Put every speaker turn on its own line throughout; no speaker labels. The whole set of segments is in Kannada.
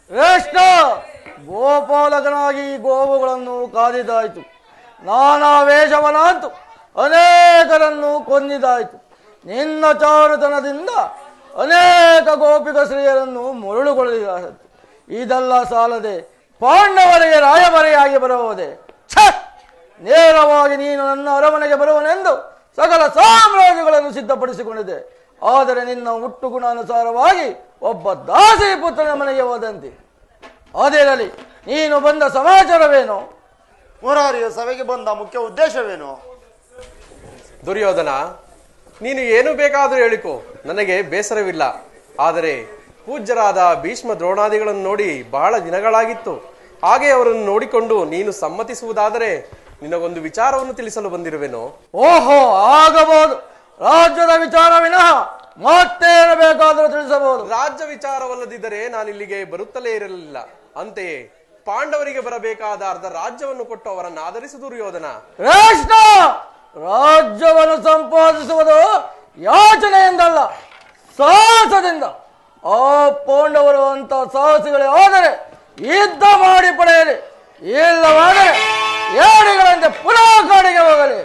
ಶ್ರೇಷ್ಠ ಗೋಪಾಲಕನಾಗಿ ಗೋವುಗಳನ್ನು ಕಾದಿದ್ದಾಯಿತು ನಾನಾ ವೇಷವನಾಂತು ಅನೇಕರನ್ನು ಕೊಂದಿದ್ದಾಯಿತು ನಿನ್ನ ಚಾರುತನದಿಂದ ಅನೇಕ ಗೋಪಿಕ ಸ್ತ್ರೀಯರನ್ನು ಮುರುಳುಗೊಳಿಸಿದಾಯಿತು ಇದೆಲ್ಲ ಸಾಲದೆ ಪಾಂಡವರಿಗೆ ರಾಯಭರೆಯಾಗಿ ಬರಬಹುದೇ ಛ ನೇರವಾಗಿ ನೀನು ನನ್ನ ಅರಮನೆಗೆ ಬರುವನೆಂದು ಸಕಲ ಸಾಮ್ರಾಜ್ಯಗಳನ್ನು ಸಿದ್ಧಪಡಿಸಿಕೊಂಡಿದೆ ಆದರೆ ನಿನ್ನ ಹುಟ್ಟುಗುಣಾನುಸಾರವಾಗಿ ಒಬ್ಬ ದಾಸಿ ಪುತ್ರನ ಮನೆಗೆ ಹೋದಂತೆ ಅದಿರಲಿ ನೀನು ಬಂದ ಸಮಾಚಾರವೇನು
ಮುರಾರಿಯ ಸಭೆಗೆ ಬಂದ ಮುಖ್ಯ ಉದ್ದೇಶವೇನು
ದುರ್ಯೋಧನ ನೀನು ಏನು ಬೇಕಾದರೂ ಹೇಳಿಕೊ ನನಗೆ ಬೇಸರವಿಲ್ಲ ಆದರೆ ಪೂಜ್ಯರಾದ ಭೀಷ್ಮ ದ್ರೋಣಾದಿಗಳನ್ನು ನೋಡಿ ಬಹಳ ದಿನಗಳಾಗಿತ್ತು ಹಾಗೆ ಅವರನ್ನು ನೋಡಿಕೊಂಡು ನೀನು ಸಮ್ಮತಿಸುವುದಾದರೆ ನಿನಗೊಂದು ವಿಚಾರವನ್ನು ತಿಳಿಸಲು ಬಂದಿರುವೆನು
ಓಹೋ ಆಗಬಹುದು ರಾಜ್ಯದ ವಿಚಾರ ವಿನಃ ಮತ್ತೇನು ಬೇಕಾದರೂ ತಿಳಿಸಬಹುದು
ರಾಜ್ಯ ವಿಚಾರವಲ್ಲದಿದ್ದರೆ ನಾನು ಇಲ್ಲಿಗೆ ಬರುತ್ತಲೇ ಇರಲಿಲ್ಲ ಅಂತೆಯೇ ಪಾಂಡವರಿಗೆ ಬರಬೇಕಾದ ಅರ್ಧ ರಾಜ್ಯವನ್ನು ಕೊಟ್ಟು ಅವರನ್ನು ಆಧರಿಸಿ ದುರ್ಯೋಧನ
ಕೃಷ್ಣ ರಾಜ್ಯವನ್ನು ಸಂಪಾದಿಸುವುದು ಯಾಚನೆಯಿಂದಲ್ಲ ಸಾಹಸದಿಂದ ಆ ಪಾಂಡವರು ಅಂತ ಸಾಹಸಿಗಳೇ ಆದರೆ ಯುದ್ಧ ಮಾಡಿ ಪಡೆಯಲಿ ಇಲ್ಲವಾದರೆ ಏಡಿಗಳಂತೆ ಪುನಃ ಕಾಡಿಗೆ ಹೋಗಲಿ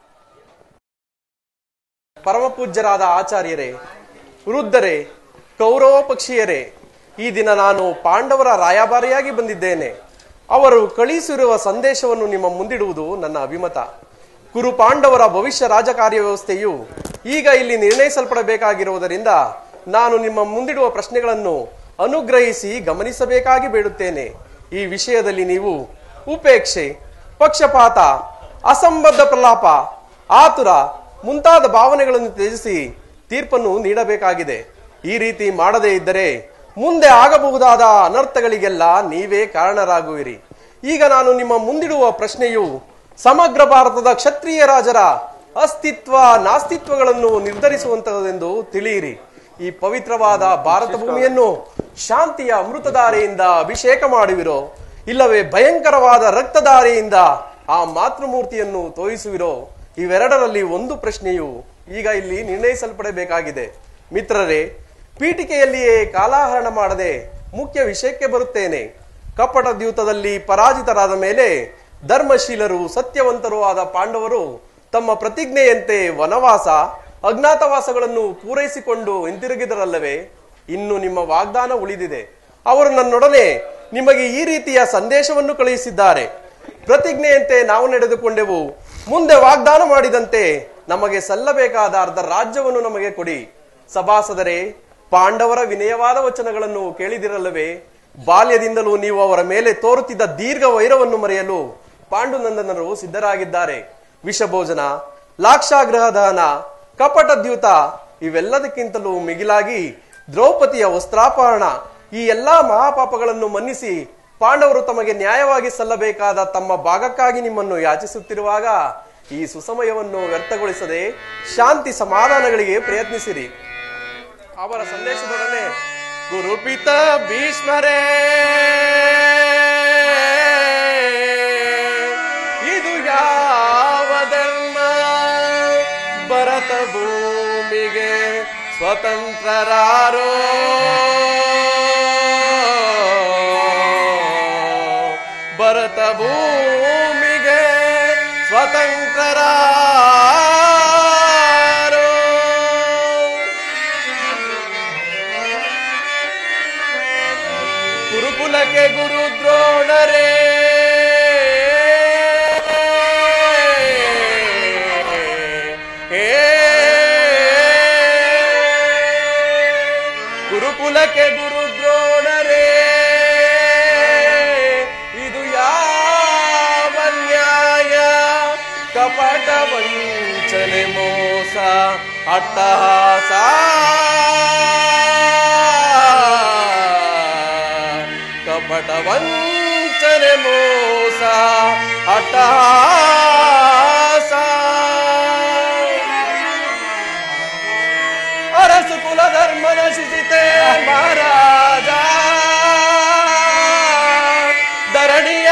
ಪರಮಪೂಜ್ಯರಾದ ಆಚಾರ್ಯರೇ ವೃದ್ಧರೇ ಕೌರವ ಪಕ್ಷೀಯರೇ ಈ ದಿನ ನಾನು ಪಾಂಡವರ ರಾಯಭಾರಿಯಾಗಿ ಬಂದಿದ್ದೇನೆ ಅವರು ಕಳಿಸಿರುವ ಸಂದೇಶವನ್ನು ನಿಮ್ಮ ಮುಂದಿಡುವುದು ನನ್ನ ಅಭಿಮತ ಕುರು ಪಾಂಡವರ ಭವಿಷ್ಯ ರಾಜಕಾರ್ಯ ವ್ಯವಸ್ಥೆಯು ಈಗ ಇಲ್ಲಿ ನಿರ್ಣಯಿಸಲ್ಪಡಬೇಕಾಗಿರುವುದರಿಂದ ನಾನು ನಿಮ್ಮ ಮುಂದಿಡುವ ಪ್ರಶ್ನೆಗಳನ್ನು ಅನುಗ್ರಹಿಸಿ ಗಮನಿಸಬೇಕಾಗಿ ಬೇಡುತ್ತೇನೆ ಈ ವಿಷಯದಲ್ಲಿ ನೀವು ಉಪೇಕ್ಷೆ ಪಕ್ಷಪಾತ ಅಸಂಬದ್ಧ ಪ್ರಲಾಪ ಆತುರ ಮುಂತಾದ ಭಾವನೆಗಳನ್ನು ತ್ಯಜಿಸಿ ತೀರ್ಪನ್ನು ನೀಡಬೇಕಾಗಿದೆ ಈ ರೀತಿ ಮಾಡದೇ ಇದ್ದರೆ ಮುಂದೆ ಆಗಬಹುದಾದ ಅನರ್ಥಗಳಿಗೆಲ್ಲ ನೀವೇ ಕಾರಣರಾಗುವಿರಿ ಈಗ ನಾನು ನಿಮ್ಮ ಮುಂದಿಡುವ ಪ್ರಶ್ನೆಯು ಸಮಗ್ರ ಭಾರತದ ಕ್ಷತ್ರಿಯ ರಾಜರ ಅಸ್ತಿತ್ವ ನಾಸ್ತಿತ್ವಗಳನ್ನು ನಿರ್ಧರಿಸುವಂತಹದೆಂದು ತಿಳಿಯಿರಿ ಈ ಪವಿತ್ರವಾದ ಭಾರತ ಭೂಮಿಯನ್ನು ಶಾಂತಿಯ ಅಮೃತಧಾರೆಯಿಂದ ಅಭಿಷೇಕ ಮಾಡುವಿರೋ ಇಲ್ಲವೇ ಭಯಂಕರವಾದ ರಕ್ತಧಾರೆಯಿಂದ ಆ ಮಾತೃಮೂರ್ತಿಯನ್ನು ತೋರಿಸುವಿರೋ ಇವೆರಡರಲ್ಲಿ ಒಂದು ಪ್ರಶ್ನೆಯು ಈಗ ಇಲ್ಲಿ ನಿರ್ಣಯಿಸಲ್ಪಡಬೇಕಾಗಿದೆ ಮಿತ್ರರೇ ಪೀಠಿಕೆಯಲ್ಲಿಯೇ ಕಾಲಾಹರಣ ಮಾಡದೆ ಮುಖ್ಯ ವಿಷಯಕ್ಕೆ ಬರುತ್ತೇನೆ ಕಪಟ ದ್ಯೂತದಲ್ಲಿ ಪರಾಜಿತರಾದ ಮೇಲೆ ಧರ್ಮಶೀಲರು ಸತ್ಯವಂತರು ಆದ ಪಾಂಡವರು ತಮ್ಮ ಪ್ರತಿಜ್ಞೆಯಂತೆ ವನವಾಸ ಅಜ್ಞಾತವಾಸಗಳನ್ನು ಪೂರೈಸಿಕೊಂಡು ಹಿಂತಿರುಗಿದರಲ್ಲವೇ ಇನ್ನು ನಿಮ್ಮ ವಾಗ್ದಾನ ಉಳಿದಿದೆ ಅವರು ನನ್ನೊಡನೆ ನಿಮಗೆ ಈ ರೀತಿಯ ಸಂದೇಶವನ್ನು ಕಳುಹಿಸಿದ್ದಾರೆ ಪ್ರತಿಜ್ಞೆಯಂತೆ ನಾವು ನಡೆದುಕೊಂಡೆವು ಮುಂದೆ ವಾಗ್ದಾನ ಮಾಡಿದಂತೆ ನಮಗೆ ಸಲ್ಲಬೇಕಾದ ಅರ್ಧ ರಾಜ್ಯವನ್ನು ನಮಗೆ ಕೊಡಿ ಸಭಾಸದರೇ ಪಾಂಡವರ ವಿನಯವಾದ ವಚನಗಳನ್ನು ಕೇಳಿದಿರಲ್ಲವೇ ಬಾಲ್ಯದಿಂದಲೂ ನೀವು ಅವರ ಮೇಲೆ ತೋರುತ್ತಿದ್ದ ದೀರ್ಘ ವೈರವನ್ನು ಮರೆಯಲು ಪಾಂಡುನಂದನರು ಸಿದ್ಧರಾಗಿದ್ದಾರೆ ವಿಷಭೋಜನ ಲಾಕ್ಷಾಗ್ರಹ ದಹನ ಕಪಟ ದ್ಯೂತ ಇವೆಲ್ಲದಕ್ಕಿಂತಲೂ ಮಿಗಿಲಾಗಿ ದ್ರೌಪದಿಯ ವಸ್ತ್ರಾಪಹರಣ ಈ ಎಲ್ಲಾ ಮಹಾಪಾಪಗಳನ್ನು ಮನ್ನಿಸಿ ಪಾಂಡವರು ತಮಗೆ ನ್ಯಾಯವಾಗಿ ಸಲ್ಲಬೇಕಾದ ತಮ್ಮ ಭಾಗಕ್ಕಾಗಿ ನಿಮ್ಮನ್ನು ಯಾಚಿಸುತ್ತಿರುವಾಗ ಈ ಸುಸಮಯವನ್ನು ವ್ಯರ್ಥಗೊಳಿಸದೆ ಶಾಂತಿ ಸಮಾಧಾನಗಳಿಗೆ ಪ್ರಯತ್ನಿಸಿರಿ ಅವರ ಸಂದೇಶದೊಡನೆ ಗುರುಪಿತ ಭೀಷ್ಮರೇ ಇದು ಯಾವ ಧರ್ಮ ಭರತ ಭೂಮಿಗೆ ಸ್ವತಂತ್ರರಾರೋ ಭರತ ಭೂಮಿಗೆ ಸ್ವತಂತ್ರರಾರೋ ಗುರುಕುಲಕ್ಕೆ ಗುರು ದ್ರೋಣರೇ ಏ. ಗುರುಕುಲಕ್ಕೆ ಗುರು ದ್ರೋಣರೇ ಇದು ಯಾವ ನ್ಯಾಯ ಕಪಟ ವಂಚನೆ ಮೋಸ ಅಟ್ಟಹಾಸ ಕಪಟ ವಂಚನೆ ಮೋಸ ಅಟ್ಟಹಾಸ ಅರಸು ಕುಲ ಧರ್ಮ ನಶಿಸಿತೆ ಮಹಾರಾಜ ಧರಣಿಯ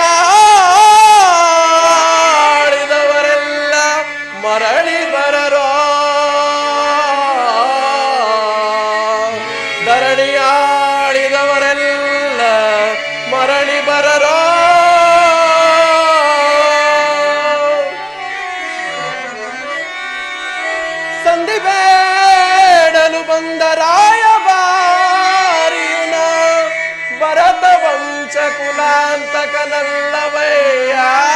ಆಳಿದವರೆಲ್ಲ ಮರಳಿ ಬರರೋ ಧರಣಿಯಾಳಿದವರೆಲ್ಲ ರಾಯಭಾರಿಯುನ ಭರತ ವಂಶ ಕುಲಾಂತಕನಲ್ಲವಯ್ಯ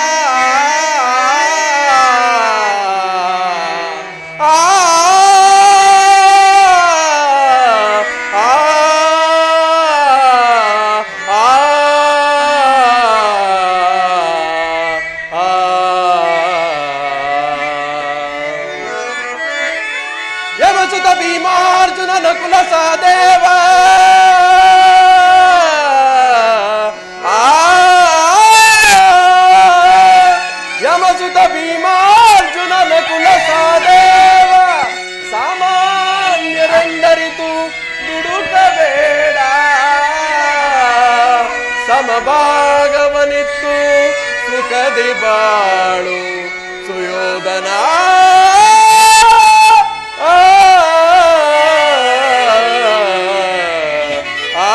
ಆ ಆ ಆ ಯಮಸುತ ಭೀಮಾರ್ಜುನ ನಕುಲ ಸಹದೇವ ಆ ಯಮಸುತ ಭೀಮಾರ್ಜುನ ನಕುಲ ಸಹದೇವ ಸಾಮಾನ್ಯರೆಂದರಿತು ದುಡುಕಬೇಡ ಸಮಭಾಗವನಿತ್ತು ಸುಖದಿ ಬಾಳು ಸುಯೋಧನ ಆ, ಆ,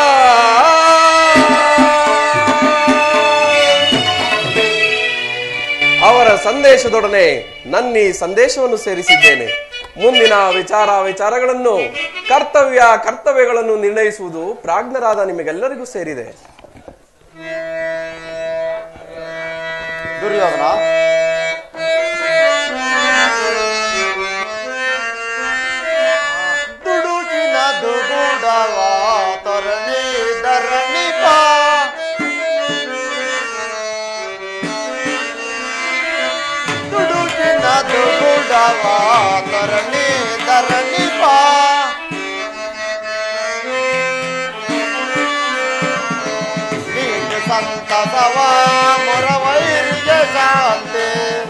ಅವರ ಸಂದೇಶದೊಡನೆ ನನ್ನೀ ಸಂದೇಶವನ್ನು ಸೇರಿಸಿದ್ದೇನೆ ಮುಂದಿನ ವಿಚಾರ ವಿಚಾರಗಳನ್ನು ಕರ್ತವ್ಯ ಕರ್ತವ್ಯಗಳನ್ನು ನಿರ್ಣಯಿಸುವುದು ಪ್ರಾಜ್ಞರಾದ ನಿಮಗೆಲ್ಲರಿಗೂ ಸೇರಿದೆ
ದುರ್ಯೋಧನ ದುಡುಕಿನ ದುಗುಡವ ತರಣಿ ಧರಣಿ ಬಾ ದುಡುಕಿನ ದುಗುಡವ ತರಣಿ ಧರಣಿ ಬಾ ನೀನು ಸಂತಸವ ಮೊರವೈರಿಗೆ ಶಾಂತಿ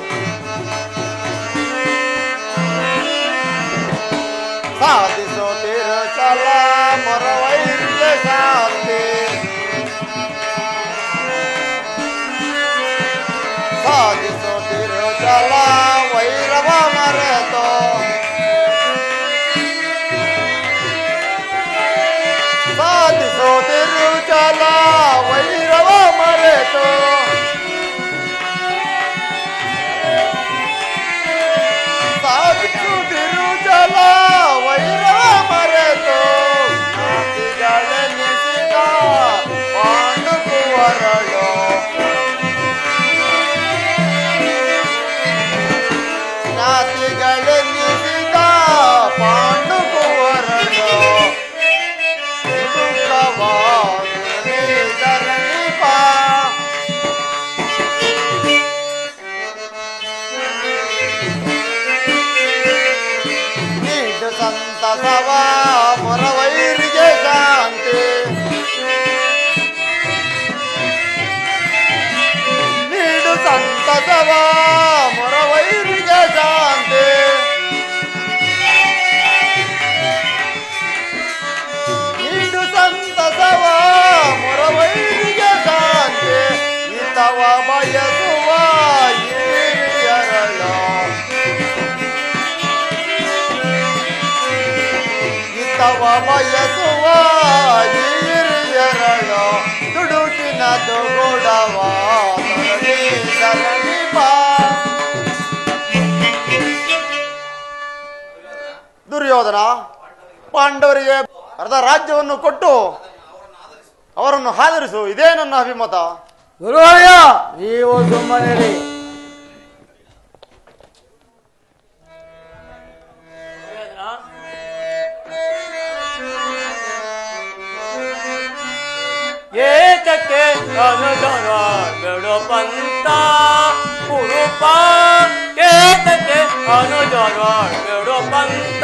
ಸಾಧಿಸೋ ತಿರುಚಲ ಮೊರವೈರಿಗೆ ಶಾಂತಿ ಸಾಧಿಸೋ ತಿರುಚಲ ವೈರವ ಮರೆತೋ ಸಾಧಿಸೋ ತಿರುಚಲ ವೈರವ ಮರೆತೋ ಸಾಧಿಸು ತಿರುಚಲ ವೈರವ ಮರೆತೋ ನಾಸಿಗಳೆನಿಸಿದ ಪಾಂಡುಕುವರಳು ಜ್ಞಾತಿಗಳೆನಿಸಿದ ಪಾಂಡುಕುವರಳು ಧರಣಿ ಬಾ ನೀಡು ಸಂತಸವ ಮೊರವೈರಿಗೆ ಶಾಂತಿ ನೀಡು ಸಂತಸವ ಮೊರವೈರಿಗೆ ಶಾಂತಿ ನೀಡು ಸಂತಸವ ಮೊರವೈರಿಗೆ ಶಾಂತಿ ಇತವ ಬಯಸುವ ಹಿರಿಯರಳ ಇತವ ಬಯಸುವ ಹಿರಿಯರಳ ದುಡುಕಿನ ದುಗುಡವ ತರಲಿ ತರಲಿ ಬಾ ದುರ್ಯೋಧನ ಪಾಂಡವರಿಗೆ ಅರ್ಧ ರಾಜ್ಯವನ್ನು ಕೊಟ್ಟು ಅವರನ್ನು ಆಧರಿಸು ಇದೇ ನನ್ನ ಅಭಿಮತ
ಗುರುವಯ್ಯ ನೀವು ಸುಮ್ಮನಿರಿ
ಏತಕ್ಕೆ ಅನುಜನ ಬೆಳು ಪಂತ ಕುರುಪ ಏತಕ್ಕೆ ಅನುಜನ ಬೆಳು ಪಂತ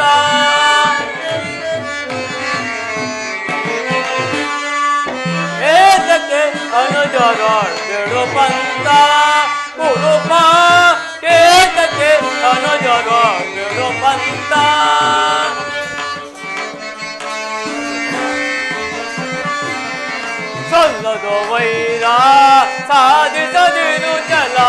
ಏತಕ್ಕೆ ಅನುಜನ ಬೆಳು ಪಂತ ಕುರುಪ ಏತಕ್ಕೆ ಅನುಜನ ಬೆಳು ಪಂತ ಸಲ್ಲದು ವೈರ ಸಾಧಿಸದಿರು ಜಲ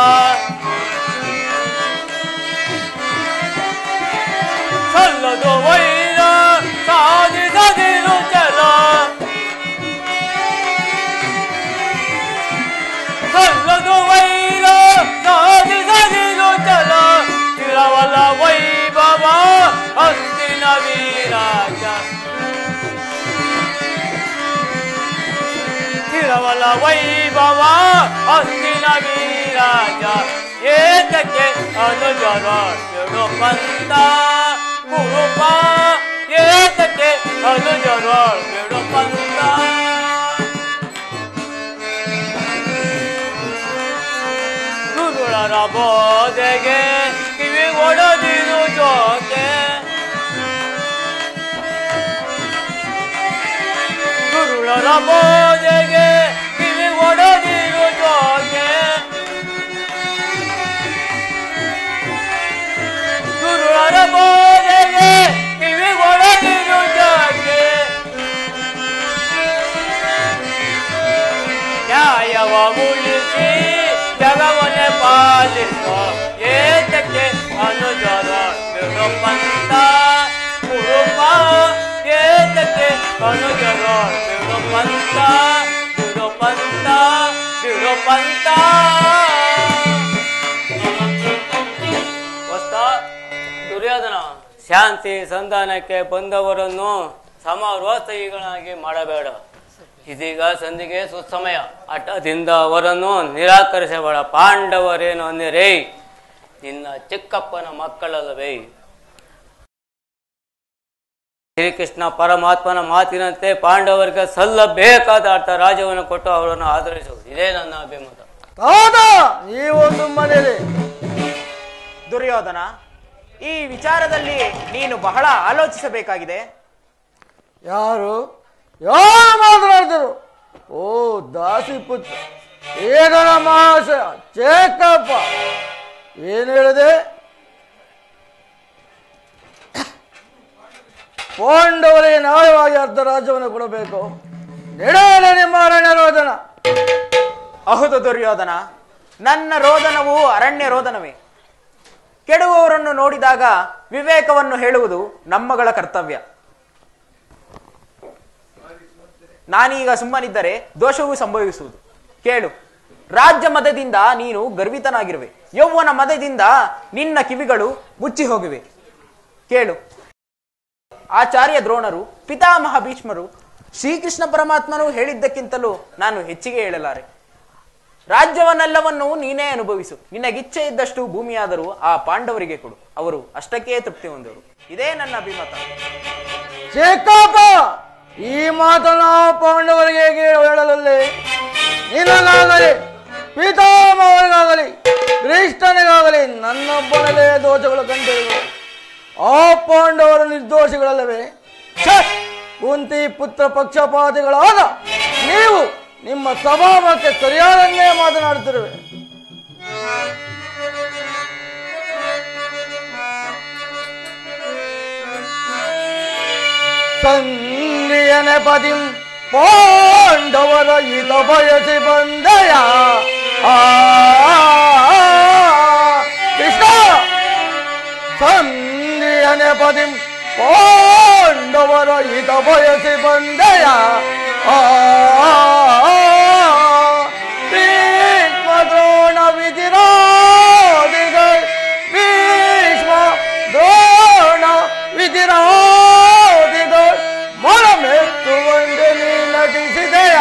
ಸಲ್ಲದು ವೈರ ಸಾಧಿಸದಿರು ಜಲ ಸಲ್ಲದು ವೈರ ಸಾಧಿಸದಿರು ಜಲ ತಿರವಲ ವೈಭವ ಹಸ್ತಿನ ವೀರಾಜ ಇರವಲ್ಲ ವೈಭವ ಹಸ್ತಿನ ವೀರಾಜ ಏತಕ್ಕೆ ಅನುಜರ ಬಿಡು ಪಂತ ಕುರುಪ ಏತಕ್ಕೆ ಅನುಜರ ಬಿಡು ಪಂತ ಗುರುಳರ ಬೋಧೆಗೆ ಕಿವಿ ಒಡದಿರು ಜೋತೆ ಗುರುಳರ ಬೋಧೆಗೆ ಕಿವಿ ಒಡದಿರು ಜೋತೆ ಗುರುಳರ ಬೋಧೆಗೆ ಕಿವಿ ಒಡದಿರು ಜೋತೆ ನ್ಯಾಯವ ಉಳಿಸಿ ಜಗವನ್ನೇ ಪಾಲಿಸುವ ಏತಕ್ಕೆ ಅನುಜರ ಬಿಡು ಪಂತ ಕುರುಪ ಏತಕ್ಕೆ ಅನುಜರ ಬಿಡು ಪಂತ ಬಿಡು ಪಂತ ಬಿಡು ಪಂತ ವಸ್ತ ದುರ್ಯೋಧನ ಶಾಂತಿ ಸಂಧಾನಕ್ಕೆ ಬಂದವರನ್ನು ಸಮಾರೋತ್ಸಹಿಗಳಾಗಿ ಮಾಡಬೇಡ ಇದೀಗ ಸಂಧಿಗೆ ಸುಸಮಯ ಹಠದಿಂದ ಅವರನ್ನು ನಿರಾಕರಿಸಬೇಡ ಪಾಂಡವರೇನು ಅಂದಿರೇ ನಿನ್ನ ಚಿಕ್ಕಪ್ಪನ ಮಕ್ಕಳಲ್ಲವೇ ಶ್ರೀಕೃಷ್ಣ ಪರಮಾತ್ಮನ ಮಾತಿನಂತೆ ಪಾಂಡವರಿಗೆ ಸಲ್ಲಬೇಕಾದ ಅರ್ಥ ರಾಜ್ಯವನ್ನು ಕೊಟ್ಟು ಅವರನ್ನು ಆಧರಿಸುವುದು ಇದೇ ನನ್ನ ಅಭಿಮತ
ಹೌದಾ ನೀವು ಸುಮ್ಮನಿರಿ
ದುರ್ಯೋಧನ ಈ ವಿಚಾರದಲ್ಲಿ ನೀನು ಬಹಳ ಆಲೋಚಿಸಬೇಕಾಗಿದೆ
ಯಾರು ಯಾರು ಮಾತನಾಡ್ತಾರೆ ಓ ದಾಸಿ ಪುತ್ರ ಏನನ ಮಹಾಶಯ ಚೇಕಪ್ಪ ಏನು ಹೇಳಿದೆ ಪಾಂಡವರಿಗೆ ನ್ಯಾಯವಾಗಿ ಅರ್ಧ ರಾಜ್ಯವನ್ನು ಕೊಡಬೇಕು ನಡೆಯಲಿ ನಿಮ್ಮ ಅರಣ್ಯ ರೋದನ
ಅಹುದು ದುರ್ಯೋಧನ ನನ್ನ ರೋದನವು ಅರಣ್ಯ ರೋದನವೇ ಕೆಡುವವರನ್ನು ನೋಡಿದಾಗ ವಿವೇಕವನ್ನು ಹೇಳುವುದು ನಮ್ಮಗಳ ಕರ್ತವ್ಯ ನಾನೀಗ ಸುಮ್ಮನಿದ್ದರೆ ದೋಷವೂ ಸಂಭವಿಸುವುದು ಕೇಳು ರಾಜ್ಯ ಮದದಿಂದ ನೀನು ಗರ್ವಿತನಾಗಿರುವೆ ಯೌವನ ಮದದಿಂದ ನಿನ್ನ ಕಿವಿಗಳು ಮುಚ್ಚಿ ಹೋಗಿವೆ ಕೇಳು ಆಚಾರ್ಯ ದ್ರೋಣರು ಪಿತಾಮಹ ಭೀಷ್ಮರು ಶ್ರೀಕೃಷ್ಣ ಪರಮಾತ್ಮನು ಹೇಳಿದ್ದಕ್ಕಿಂತಲೂ ನಾನು ಹೆಚ್ಚಿಗೆ ಹೇಳಲಾರೆ ರಾಜ್ಯವನ್ನೆಲ್ಲವನ್ನು ನೀನೇ ಅನುಭವಿಸು ನಿನಗಿಚ್ಛೆ ಇದ್ದಷ್ಟು ಭೂಮಿಯಾದರೂ ಆ ಪಾಂಡವರಿಗೆ ಕೊಡು ಅವರು ಅಷ್ಟಕ್ಕೇ ತೃಪ್ತಿ ಹೊಂದರು ಇದೇ ನನ್ನ ಅಭಿಮತ
ಚೇಕಪ್ಪ ಈ ಮಾತನ್ನು ನಾವು ಪಾಂಡವರಿಗೆ ಹೇಗೆ ಹೇಳಲಲ್ಲಿ ನಿನಗಾಗಲಿ ಪಿತಾಮಹರಿಗಾಗಲಿ ಕೃಷ್ಣನಿಗಾಗಲಿ ನನ್ನೊಬ್ಬನಲ್ಲೇ ದೋಷಗಳು ಕಂಡಿರುವುದು ಆ ಪಾಂಡವರು ನಿರ್ದೋಷಿಗಳಲ್ಲವೇ ಛೆ! ಕುಂತಿ ಪುತ್ರ ಪಕ್ಷಪಾತಿಗಳಾದ ನೀವು ನಿಮ್ಮ ಸ್ವಭಾವಕ್ಕೆ ಸರಿಯಾದನ್ನೇ ಮಾತನಾಡುತ್ತಿರುವೆ ಸಂಧಿಯನೆ ಪದಿಂ ಪಾಂಡವರ ಇದ ಬಯಸಿ ಬಂದಯ ಆ ಕೃಷ್ಣ ಸಂಧಿಯನೆ ಪದಿಂ ಪಾಂಡವರ ಇದ ಬಯಸಿ ಬಂದಯ ಆ ಭೀಷ್ಮ ದ್ರೋಣ ವಿಧಿರಾದಿಗಳು ಭೀಷ್ಮ ದ್ರೋಣ ವಿಧಿರಾದಿಗಳು ಮೊಳಮೆತ್ತುವಂತೆ ನೀ ನಟಿಸಿದೆಯ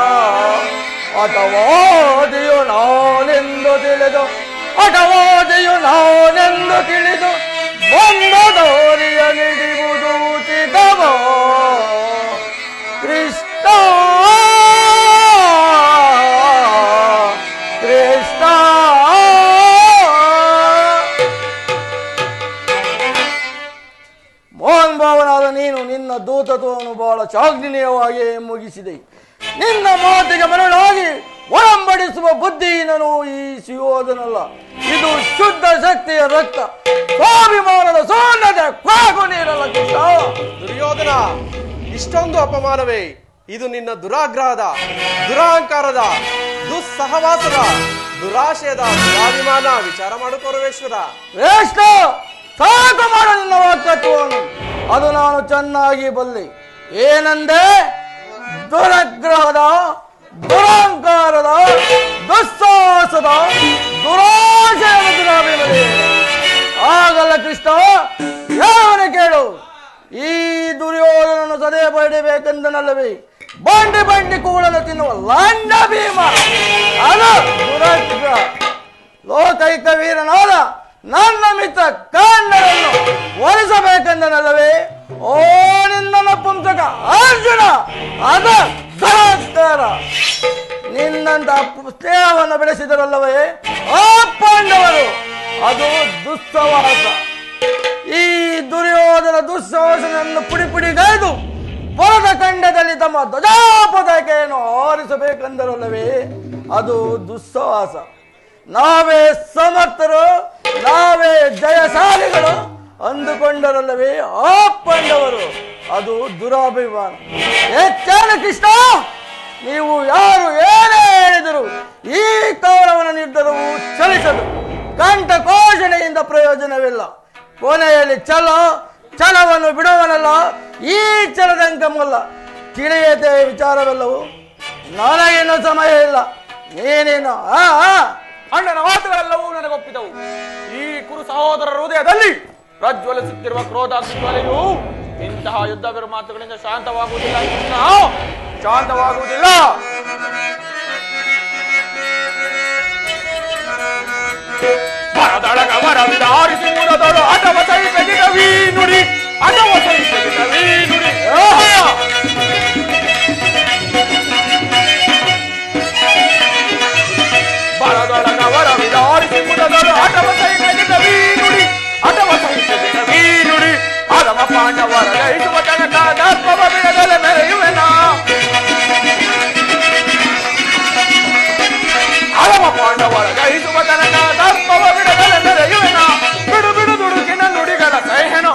ಅಟವಾದಿಯು ನಾನೆಂದು ತಿಳಿದು ಅಟವಾದಿಯು ನಾನೆಂದು ತಿಳಿದು ಬಂದ ದಾರಿಯ ನಿಡಿಯುವುದು ಉಚಿತವೋ ಕೃಷ್ಣ ಕೃಷ್ಣ ಮೋಹನ್ ಭಾವನಾದ ನೀನು ನಿನ್ನ ದೂತತ್ವವನ್ನು ಬಹಳ ಚಾಗ್ನಿನೀಯವಾಗಿ ಮುಗಿಸಿದೆ ನಿನ್ನ ಮಾತಿಗೆ ಮರಳಾಗಿ ಒಳಂಬಡಿಸುವ ಬುದ್ಧಿಹೀನನು ಈ ಶಿವೋದನಲ್ಲ ಇದು ಶುದ್ಧ ಶಕ್ತಿಯ ರಕ್ತ ಸ್ವಾಭಿಮಾನದ ಸೋನ್ನತೆ ಕ್ವಾಗು ನೀರಲ್ಲ ಕೃಷ್ಣ
ದುರ್ಯೋಧನ ಇಷ್ಟೊಂದು ಅಪಮಾನವೇ ಇದು ನಿನ್ನ ದುರಾಗ್ರಹದ ದುರಹಂಕಾರದ ದುಸ್ಸಹವಾಸದ ದುರಾಶಯದ ದುರಾಭಿಮಾನ ವಿಚಾರ ಮಾಡು ಪರಮೇಶ್ವರ
ವೇಷ್ಟ ಸಾಕು ಮಾಡ ನಿನ್ನ ವಾಕ್ಯತ್ವವನ್ನು ಅದು ನಾನು ಚೆನ್ನಾಗಿ ಬಲ್ಲೆ ಏನಂದೆ ದುರಗ್ರಹದ ದುರಹಂಕಾರದ ದುಸ್ಸಾಹಸದ ದುರಾಶಯದ ದುರಾಭಿಮನೆ ಆಗಲ್ಲ ಕೃಷ್ಣ ಯಾವನ ಕೇಳು ಈ ದುರ್ಯೋಧನನ್ನು ಸದೆ ಪಡಿಬೇಕೆಂದನಲ್ಲವೇ ಬಂಡಿ ಬಂಡಿ ಕೂಡಲು ತಿನ್ನುವ ಲಂಡ ಭೀಮ ಅದು ದುರಗ್ರ ಲೋಕೈಕ ವೀರನಾದ ನನ್ನ ಮಿತ್ರ ಕಾಂಡರನ್ನು ಒಲಿಸಬೇಕೆಂದನಲ್ಲವೇ ಓ ನಿನ್ನ ನಪುಂಸಕ ಅರ್ಜುನ ಅದ ಧನಸ್ಕಾರ ನಿನ್ನಂತ ಸ್ನೇಹವನ್ನು ಬೆಳೆಸಿದರಲ್ಲವೇ ಆ ಪಾಂಡವರು ಅದು ದುಸ್ಸವಾಸ ಈ ದುರ್ಯೋಧನ ದುಸ್ಸಾಹಸನನ್ನು ಪುಡಿ ಪುಡಿಗೈದು ಪರದ ಖಂಡದಲ್ಲಿ ತಮ್ಮ ಧ್ವಜಾಪತಾಕೆಯನ್ನು ಆರಿಸಬೇಕೆಂದರಲ್ಲವೇ ಅದು ದುಸ್ಸಾಹಸ ನಾವೇ ಸಮರ್ಥರು ನಾವೇ ಜಯಶಾಲಿಗಳು ಅಂದುಕೊಂಡರಲ್ಲವೇ ಆ ಪಾಂಡವರು ಅದು ದುರಾಭಿಮಾನ ಹೆಚ್ಚಾನ ಕೃಷ್ಣ ನೀವು ಯಾರು ಏನೇ ಹೇಳಿದರು ಈ ಕೌರವನ ನಿರ್ಧಾರವು ಚಲಿಸದು ಕಂಠ ಘೋಷಣೆಯಿಂದ ಪ್ರಯೋಜನವಿಲ್ಲ ಕೊನೆಯಲ್ಲಿ ಛಲ ಛಲವನ್ನು ಬಿಡುವನಲ್ಲ ಈ ಛಲದಂಕಮಲ್ಲ ತಿಳಿಯದೆ ವಿಚಾರವೆಲ್ಲವು ನನಗೇನು ಸಮಯ ಇಲ್ಲ ನೀನೇನು ಆ ಆ.
ಅಣ್ಣನ ಮಾತುಗಳೆಲ್ಲವೂ ನನಗೊಪ್ಪಿದವು ಈ ಕುರು ಸಹೋದರರ ಹೃದಯದಲ್ಲಿ ಪ್ರಜ್ವಲಿಸುತ್ತಿರುವ ಕ್ರೋಧಾಗ್ನಿಜ್ವಾಲೆಯು ಇಂತಹ ಯುದ್ಧ ಮಾತುಗಳಿಂದ ಶಾಂತವಾಗುವುದಿಲ್ಲ ಕೃಷ್ಣ ಶಾಂತವಾಗುವುದಿಲ್ಲ ಮರದಳಗವರ ವಿಧಾರಿಸಿ ಮುರದಳು ಅಟವ ಸಹಿಸಗಿದವಿ ನುಡಿ ಅಟವ ಸಹಿಸಗಿದವಿ ನುಡಿ ಆಹಾ! ಬರದೊಳಗವರ ವಿಧಾರಿಸಿ ಮುದದಳು ಅಟವ ಸೈನ್ಯದ ವೀನುಡಿ ಅಟವ ಸೈನ್ಯದ ವೀನುಡಿ ಅರಮ ಪಾಂಡವರ ಜಯಿಸುವ ತನಕ ದರ್ಪವ ಬಿಡದಲೆ ಮೆರೆಯುವೆನ ಅರಮ ಪಾಂಡವರ ಜಯಿಸುವ ತನಕ ದರ್ಪವ ಬಿಡದಲೆ ಮೆರೆಯುವೆನ ಬಿಡು ಬಿಡು ದುಡುಕಿನ ನುಡಿಗಳ ಸಹ್ಯನು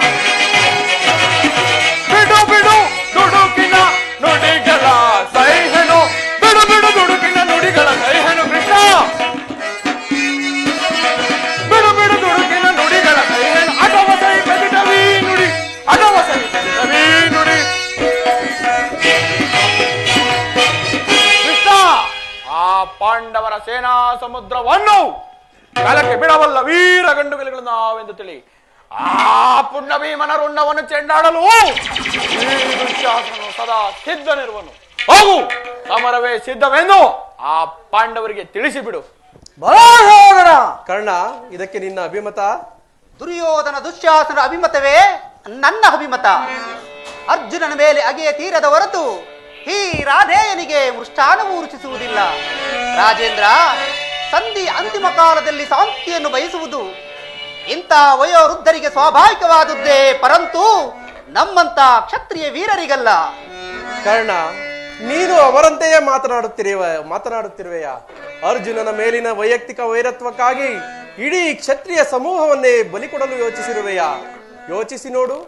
ಬಿಡು ಬಿಡು ದುಡುಕಿನ ನುಡಿಗಳ ಸೈಹನು ಬಿಡು ಬಿಡು ದುಡುಕಿನ ನುಡಿಗಳ ಸೈಹನು ಕೃಷ್ಣ ಬಿಡು ಬಿಡು ದುಡುಕಿನ ನುಡಿಗಳ ಸೈಹನು ಅಟವ ಸೈ ಬೆದಿಟವಿ ನುಡಿ ಅಟವ ಸೈ ಬೆದಿಟವಿ ನುಡಿ ಕೃಷ್ಣ ಆ ಪಾಂಡವರ ಸೇನಾ ಸಮುದ್ರವನ್ನು ಕಾಲಕ್ಕೆ ಬಿಡವಲ್ಲ ವೀರ ಗಂಡುಗಳು ನಾವೆಂದು ತಿಳಿ ಆ ಪುಣ್ಯ ಭೀಮನ ರುಂಡವನ್ನು ಚೆಂಡಾಡಲು ಈ ದುಶ್ಯಾಸನನು ಸದಾ ಸಿದ್ಧನಿರುವನು ಹೋಗು ಸಮರವೇ ಸಿದ್ಧವೆಂದು ಆ ಪಾಂಡವರಿಗೆ ತಿಳಿಸಿಬಿಡು
ಬರೋದರ
ಕರ್ಣ ಇದಕ್ಕೆ ನಿನ್ನ ಅಭಿಮತ
ದುರ್ಯೋಧನ ದುಶ್ಯಾಸನ ಅಭಿಮತವೇ ನನ್ನ ಅಭಿಮತ ಅರ್ಜುನನ ಮೇಲೆ ಅಗೆಯ ತೀರದ ಹೊರತು ಈ ರಾಧೇಯನಿಗೆ ಮೃಷ್ಟಾನವು ರುಚಿಸುವುದಿಲ್ಲ ರಾಜೇಂದ್ರ ಸಂಧಿ ಅಂತಿಮ ಕಾಲದಲ್ಲಿ ಶಾಂತಿಯನ್ನು ಬಯಸುವುದು ಇಂಥ ವಯೋವೃದ್ಧರಿಗೆ ಸ್ವಾಭಾವಿಕವಾದುದ್ದೇ ಪರಂತು ನಮ್ಮಂತ ಕ್ಷತ್ರಿಯ ವೀರರಿಗಲ್ಲ
ಕರ್ಣ ನೀನು ಅವರಂತೆಯೇ ಮಾತನಾಡುತ್ತಿರುವ ಮಾತನಾಡುತ್ತಿರುವೆಯಾ ಅರ್ಜುನನ ಮೇಲಿನ ವೈಯಕ್ತಿಕ ವೈರತ್ವಕ್ಕಾಗಿ ಇಡೀ ಕ್ಷತ್ರಿಯ ಸಮೂಹವನ್ನೇ ಬಲಿ ಕೊಡಲು ಯೋಚಿಸಿರುವೆಯಾ ಯೋಚಿಸಿ ನೋಡು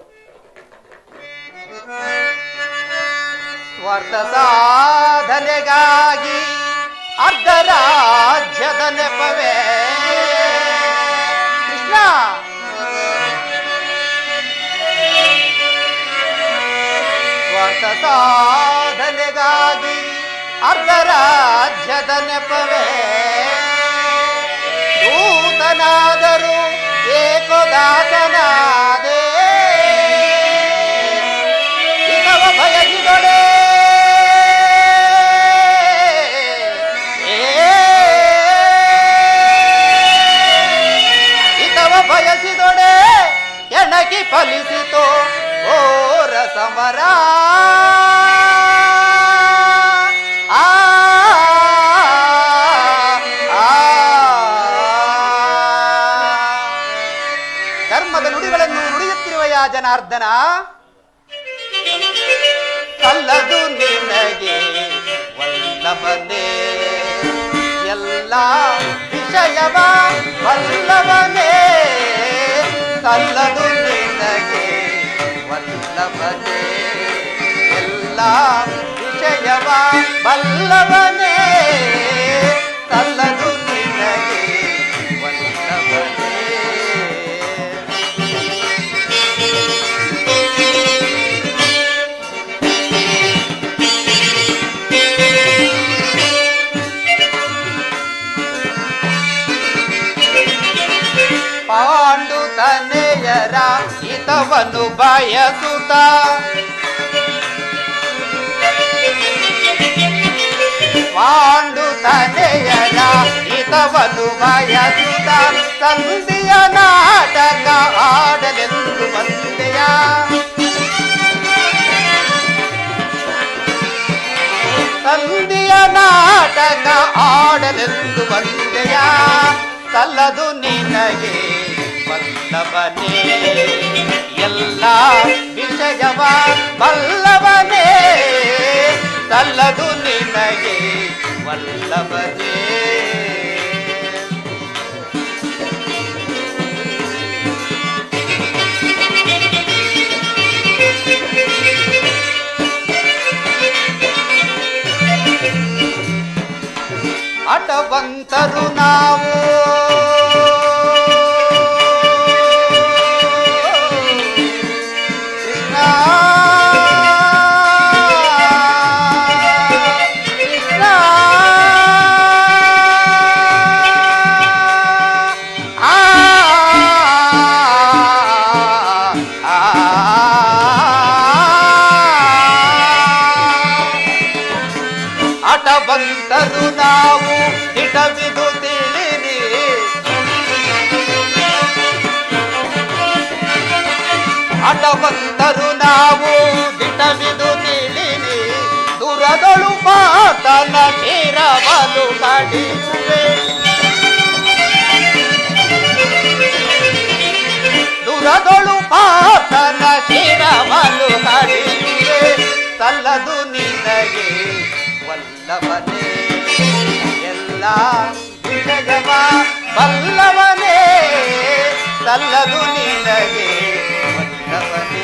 ಸ್ವಾರ್ಥ ಸಾಧನೆಗಾಗಿ ಅರ್ಧ ರಾಜ್ಯದ ನೆಪವೇ ಕೃಷ್ಣ ಸ್ವಾರ್ಥ ಸಾಧನೆಗಾಗಿ ಅರ್ಧ ರಾಜ್ಯದ ನೆಪವೇ ದೂತನಾದರೂ ಏಕದಾಸನಾದೇ ಇತವ ಬಯಸಿದೊಡೆ ಇತವ ಬಯಸಿದೊಡೆ ಎಣಕಿ ಫಲಿಸಿತೋ ಘೋರ ಸಮರ ಆ ಆ ಧರ್ಮದ ನುಡಿಗಳನ್ನು ನುಡಿಯುತ್ತಿರುವ ಯಾ ಜನಾರ್ದನ ಕಲ್ಲದು ನಿನಗೆ ವಲ್ಲಭನೇ ಎಲ್ಲ ವಿಷಯವ ವಲ್ಲಭನೇ ಕಲ್ಲದು ನಿನಗೆ ವಲ್ಲಭನೇ ಎಲ್ಲ ವಿಷಯವ ವಲ್ಲಭನೇ ಕಲ್ಲದು ನಿನಗೆ ವಲ್ಲಭನೇ ಪಾಂಡು ತನೆಯರ ಹಿತವನ್ನು ಬಯಸುತ್ತ ತನೆಯರ ಹಿತವನು ಬಯಸುತ್ತ ಸಂಧಿಯ ನಾಟಕ ಆಡಲೆಂದು ಬಂದೆಯ ಸಂಧಿಯ ನಾಟಕ ಆಡಲೆಂದು ಬಂದೆಯ ಸಲ್ಲದು ನಿನಗೆ ಬಲ್ಲವನೇ ಎಲ್ಲ ವಿಷಯವ ಬಲ್ಲವನೇ ಸಲ್ಲದು ನಿನಗೆ ವಲ್ಲಭನೇ ಹಠವಂತರು ನಾವು ಕೃಷ್ಣ ಕೃಷ್ಣ ಆ ಹಠವಂತರು ನಾವು ಹಿಟಬಿದು ತಿಳಿರಿ ಹಠವಂತರು ನಾವು ದಿಟಬಿದು ತಿಳಿರಿ ದುರದಳು ಮಾತನ ಕಿರವಲು ಕಡಿಯುವೆ ದುರದೊಳು ಪಾತನ ಶಿರವಲು ಕಡಿಯುವೆ ಸಲ್ಲದು ನಿನಗೆ ವಲ್ಲವನೇ ಎಲ್ಲ ವಿಷಯವ ಬಲ್ಲವನೇ ಸಲ್ಲದು ನಿನಗೆ ವಲ್ಲವನೇ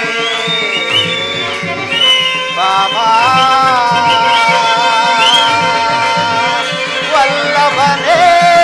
ಬಾಬಾ ವಲ್ಲಭನೇ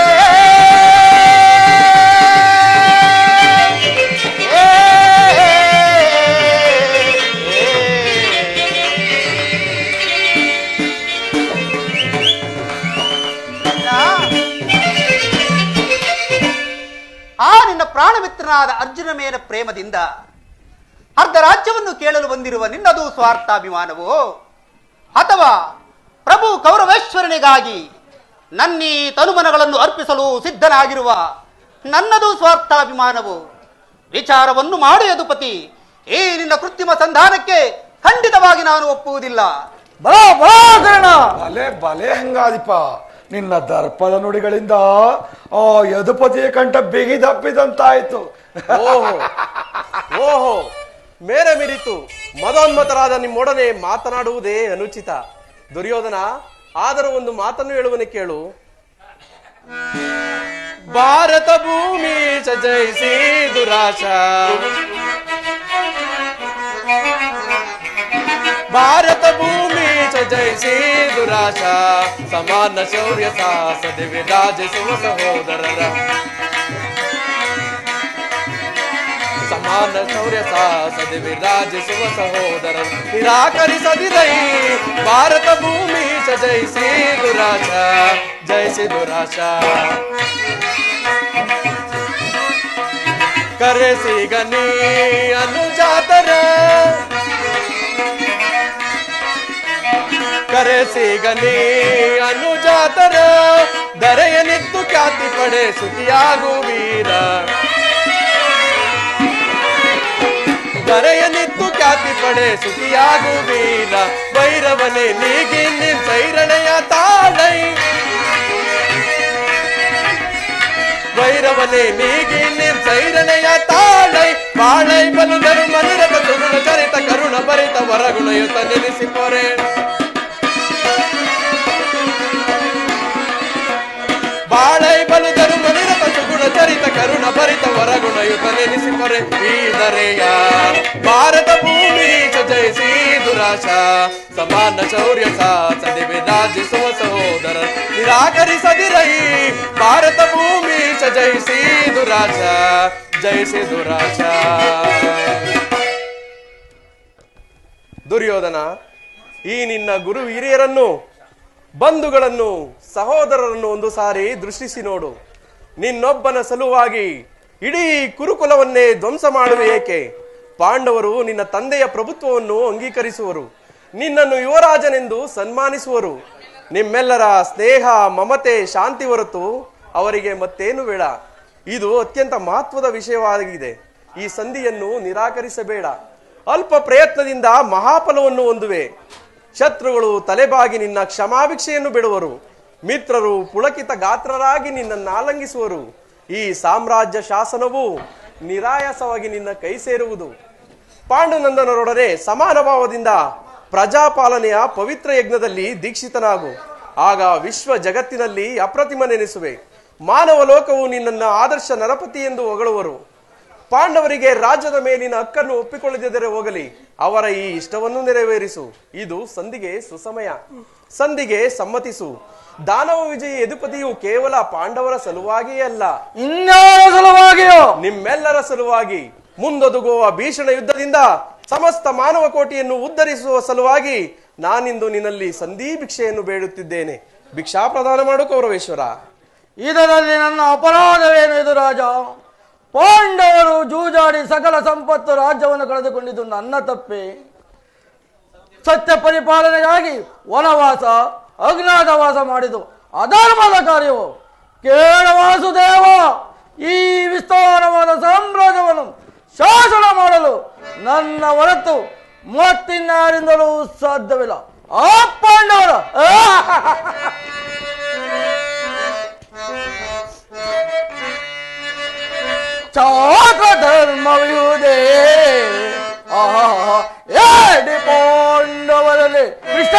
ಆ ನಿನ್ನ ಪ್ರಾಣಮಿತ್ರನಾದ ಅರ್ಜುನ ಮೇಲ ಪ್ರೇಮದಿಂದ ಅರ್ಧ ರಾಜ್ಯವನ್ನು ಕೇಳಲು ಬಂದಿರುವ ನಿನ್ನದು ಸ್ವಾರ್ಥಾಭಿಮಾನವೋ ಅಥವಾ ಪ್ರಭು ಕೌರವೇಶ್ವರನಿಗಾಗಿ ನನ್ನೀ ತನುಮನಗಳನ್ನು ಅರ್ಪಿಸಲು ಸಿದ್ಧನಾಗಿರುವ ನನ್ನದು ಸ್ವಾರ್ಥಾಭಿಮಾನವು ವಿಚಾರವನ್ನು ಮಾಡು ಯದುಪತಿ ಈ ನಿನ್ನ ಕೃತ್ರಿಮ ಸಂಧಾನಕ್ಕೆ ಖಂಡಿತವಾಗಿ ನಾನು ಒಪ್ಪುವುದಿಲ್ಲ
ಬಲ ಬಲಾಕರಣ
ಬಲೆ ಬಲೆ ಹಂಗಾದಿಪ ನಿನ್ನ ದರ್ಪದ ನುಡಿಗಳಿಂದ ಆ ಯದುಪತಿಯ ಕಂಠ ಬಿಗಿದಪ್ಪಿದಂತಾಯ್ತು
ಓಹೋ ಓಹೋ ಮೇರೆ ಮಿರಿತು ಮದೋನ್ಮತರಾದ ನಿಮ್ಮೊಡನೆ ಮಾತನಾಡುವುದೇ ಅನುಚಿತ ದುರ್ಯೋಧನ ಆದರೂ ಒಂದು ಮಾತನ್ನು ಹೇಳುವನೆ ಕೇಳು ಭಾರತ ಭೂಮಿ ಚ ಜಯಿಸಿ ದುರಾಶ ಭಾರತ ಭೂಮಿ ಚ ಜಯಿಸಿ ದುರಾಶ ಸಮಾನ ಶೌರ್ಯ ಸಾಹಸ ದಿವ್ಯ ರಾಜಿಸುವ ಸಹೋದರರ ಸಮಾನ ಶೌರ್ಯ ಸಾಹಸದೆ ವಿರಾಜಿಸುವ ಸಹೋದರ ನಿರಾಕರಿಸದಿರೈ ಭಾರತ ಭೂಮಿ ಚ ಜಯಿಸಿ ದುರಾಶ ಜಯಿಸಿ ದುರಾಶ ಕರೆಸಿಗ ನೀ ಅನುಜಾತರ ಕರೆಸಿಗ ನೀ ಅನುಜಾತರ ದರೆಯ ನಿತ್ತು ಖ್ಯಾತಿ ಪಡೆ ಸುಖಿಯಾಗು ವೀರ ಕರೆಯ ನಿತ್ತು ಖ್ಯಾತಿ ಪಡೆ ಸುಖಿಯಾಗು ವೀರ ಭೈರವನೇ ನೀಗಿ ನಿನ್ ಸೈರಣೆಯ ತಾಳೈ ಭೈರವನೇ ನೀಗಿ ನಿನ್ ಸೈರಣೆಯ ತಾಳೈ ಬಾಳೈ ಬಲುದರು ಮನಿರತ ಸುಗುಣ ಚರಿತ ಕರುಣ ಭರಿತ ವರಗುಣಯುತ ನೆನೆಸಿ ಪೊರೆ ಬಾಳೈ ಬಲುದರು ಮನಿರತ ಸುಗುಣ ಚರಿತ ಕರುಣ ಭರಿತ ವರಗುಣಯುತ ನೆನೆಸಿ ಪೊರೆ ಈ ದರೆಯ ಭಾರತ ಭೂಮಿ ಚ ಜಯಿಸಿ ದುರಾಶ ಸಮಾನ ಶೌರ್ಯ ಸಾಸದೆ ವಿರಾಜಿಸುವ ಸಹೋದರ ನಿರಾಕರಿಸದಿರೈ ಭಾರತ ಭೂಮಿ ಚ ಜಯಿಸಿ ದುರಾಶ ಜಯಿಸಿ ದುರಾಶ ದುರ್ಯೋಧನ ಈ ನಿನ್ನ ಗುರು ಹಿರಿಯರನ್ನು ಬಂಧುಗಳನ್ನು ಸಹೋದರರನ್ನು ಒಂದು ಸಾರಿ ದೃಷ್ಟಿಸಿ ನೋಡು ನಿನ್ನೊಬ್ಬನ ಸಲುವಾಗಿ ಇಡೀ ಕುರುಕುಲವನ್ನೇ ಧ್ವಂಸ ಮಾಡುವೆ ಏಕೆ ಪಾಂಡವರು ನಿನ್ನ ತಂದೆಯ ಪ್ರಭುತ್ವವನ್ನು ಅಂಗೀಕರಿಸುವರು ನಿನ್ನನ್ನು ಯುವರಾಜನೆಂದು ಸನ್ಮಾನಿಸುವರು ನಿಮ್ಮೆಲ್ಲರ ಸ್ನೇಹ ಮಮತೆ ಶಾಂತಿ ಹೊರತು ಅವರಿಗೆ ಮತ್ತೇನು ಬೇಡ ಇದು ಅತ್ಯಂತ ಮಹತ್ವದ ವಿಷಯವಾಗಿದೆ ಈ ಸಂಧಿಯನ್ನು ನಿರಾಕರಿಸಬೇಡ ಅಲ್ಪ ಪ್ರಯತ್ನದಿಂದ ಮಹಾಫಲವನ್ನು ಹೊಂದುವೆ ಶತ್ರುಗಳು ತಲೆಬಾಗಿ ನಿನ್ನ ಕ್ಷಮಾಭಿಕ್ಷೆಯನ್ನು ಬಿಡುವರು ಮಿತ್ರರು ಪುಳಕಿತ ಗಾತ್ರರಾಗಿ ನಿನ್ನನ್ನು ಆಲಂಗಿಸುವರು ಈ ಸಾಮ್ರಾಜ್ಯ ಶಾಸನವು ನಿರಾಯಾಸವಾಗಿ ನಿನ್ನ ಕೈ ಸೇರುವುದು ಪಾಂಡುನಂದನರೊಡನೆ ಸಮಾನ ಭಾವದಿಂದ ಪ್ರಜಾಪಾಲನೆಯ ಪವಿತ್ರ ಯಜ್ಞದಲ್ಲಿ ದೀಕ್ಷಿತನಾಗು ಆಗ ವಿಶ್ವ ಜಗತ್ತಿನಲ್ಲಿ ಅಪ್ರತಿಮನೆನಿಸುವೆ ಮಾನವ ಲೋಕವು ನಿನ್ನನ್ನು ಆದರ್ಶ ನರಪತಿ ಎಂದು ಹೊಗಳುವರು ಪಾಂಡವರಿಗೆ ರಾಜ್ಯದ ಮೇಲಿನ ಹಕ್ಕನ್ನು ಒಪ್ಪಿಕೊಳ್ಳದಿದ್ದರೆ ಹೋಗಲಿ ಅವರ ಈ ಇಷ್ಟವನ್ನು ನೆರವೇರಿಸು ಇದು ಸಂಧಿಗೆ ಸುಸಮಯ ಸಂಧಿಗೆ ಸಮ್ಮತಿಸು ದಾನವ ವಿಜಯಿ ಯದುಪತಿಯು ಕೇವಲ ಪಾಂಡವರ ಸಲುವಾಗಿಯೇ ಅಲ್ಲ
ಇನ್ಯಾರ ಸಲುವಾಗಿಯೋ
ನಿಮ್ಮೆಲ್ಲರ ಸಲುವಾಗಿ ಮುಂದೊದಗುವ ಭೀಷಣ ಯುದ್ಧದಿಂದ ಸಮಸ್ತ ಮಾನವ ಕೋಟಿಯನ್ನು ಉದ್ಧರಿಸುವ ಸಲುವಾಗಿ ನಾನಿಂದು ನಿನ್ನಲ್ಲಿ ಸಂಧಿ ಭಿಕ್ಷೆಯನ್ನು ಬೇಡುತ್ತಿದ್ದೇನೆ ಭಿಕ್ಷಾ ಪ್ರದಾನ ಮಾಡು ಕೌರವೇಶ್ವರ
ಇದರಲ್ಲಿ ನನ್ನ ಅಪರಾಧವೇನು ಇದು ರಾಜ ಪಾಂಡವರು ಜೂಜಾಡಿ ಸಕಲ ಸಂಪತ್ತು ರಾಜ್ಯವನ್ನು ಕಳೆದುಕೊಂಡಿದ್ದು ನನ್ನ ತಪ್ಪೆ ಸತ್ಯ ಪರಿಪಾಲನೆಗಾಗಿ ವನವಾಸ ಅಜ್ಞಾತವಾಸ ಮಾಡಿದು ಅಧರ್ಮದ ಕಾರ್ಯವು ಕೇಳ ವಾಸುದೇವ ಈ ವಿಸ್ತಾರವಾದ ಸಾಮ್ರಾಜ್ಯವನ್ನು ಶಾಸನ ಮಾಡಲು ನನ್ನ ಹೊರತು ಮತ್ತಿನ್ಯಾರಿಂದಲೂ ಸಾಧ್ಯವಿಲ್ಲ ಆ ಪಾಂಡವರ ಚಾತ್ರ ಧರ್ಮವಿರುವುದೇ ಆಹಾ ಏಡಿ ಪಾಂಡವರಲ್ಲಿ ಕೃಷ್ಣ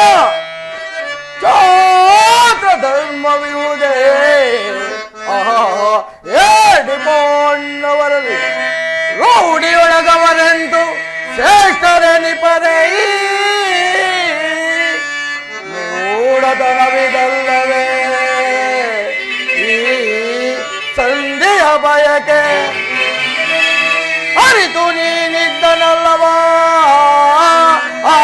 ಚಾತ್ರ ಧರ್ಮವಿರುವುದೇ ಆಹಾ ಏಡಿ ಪಾಂಡವರಲ್ಲಿ ರೂಢಿಯೊಳಗವರೆಂದು ಶ್ರೇಷ್ಠರೆನಿಪರೇ ಮೂಢತನವಿದಲ್ಲವೇ ಈ ಸಂಧಿಯ ಬಯಕೆ ಅರಿತು ನೀನಿದ್ದನಲ್ಲವಾ ಆ,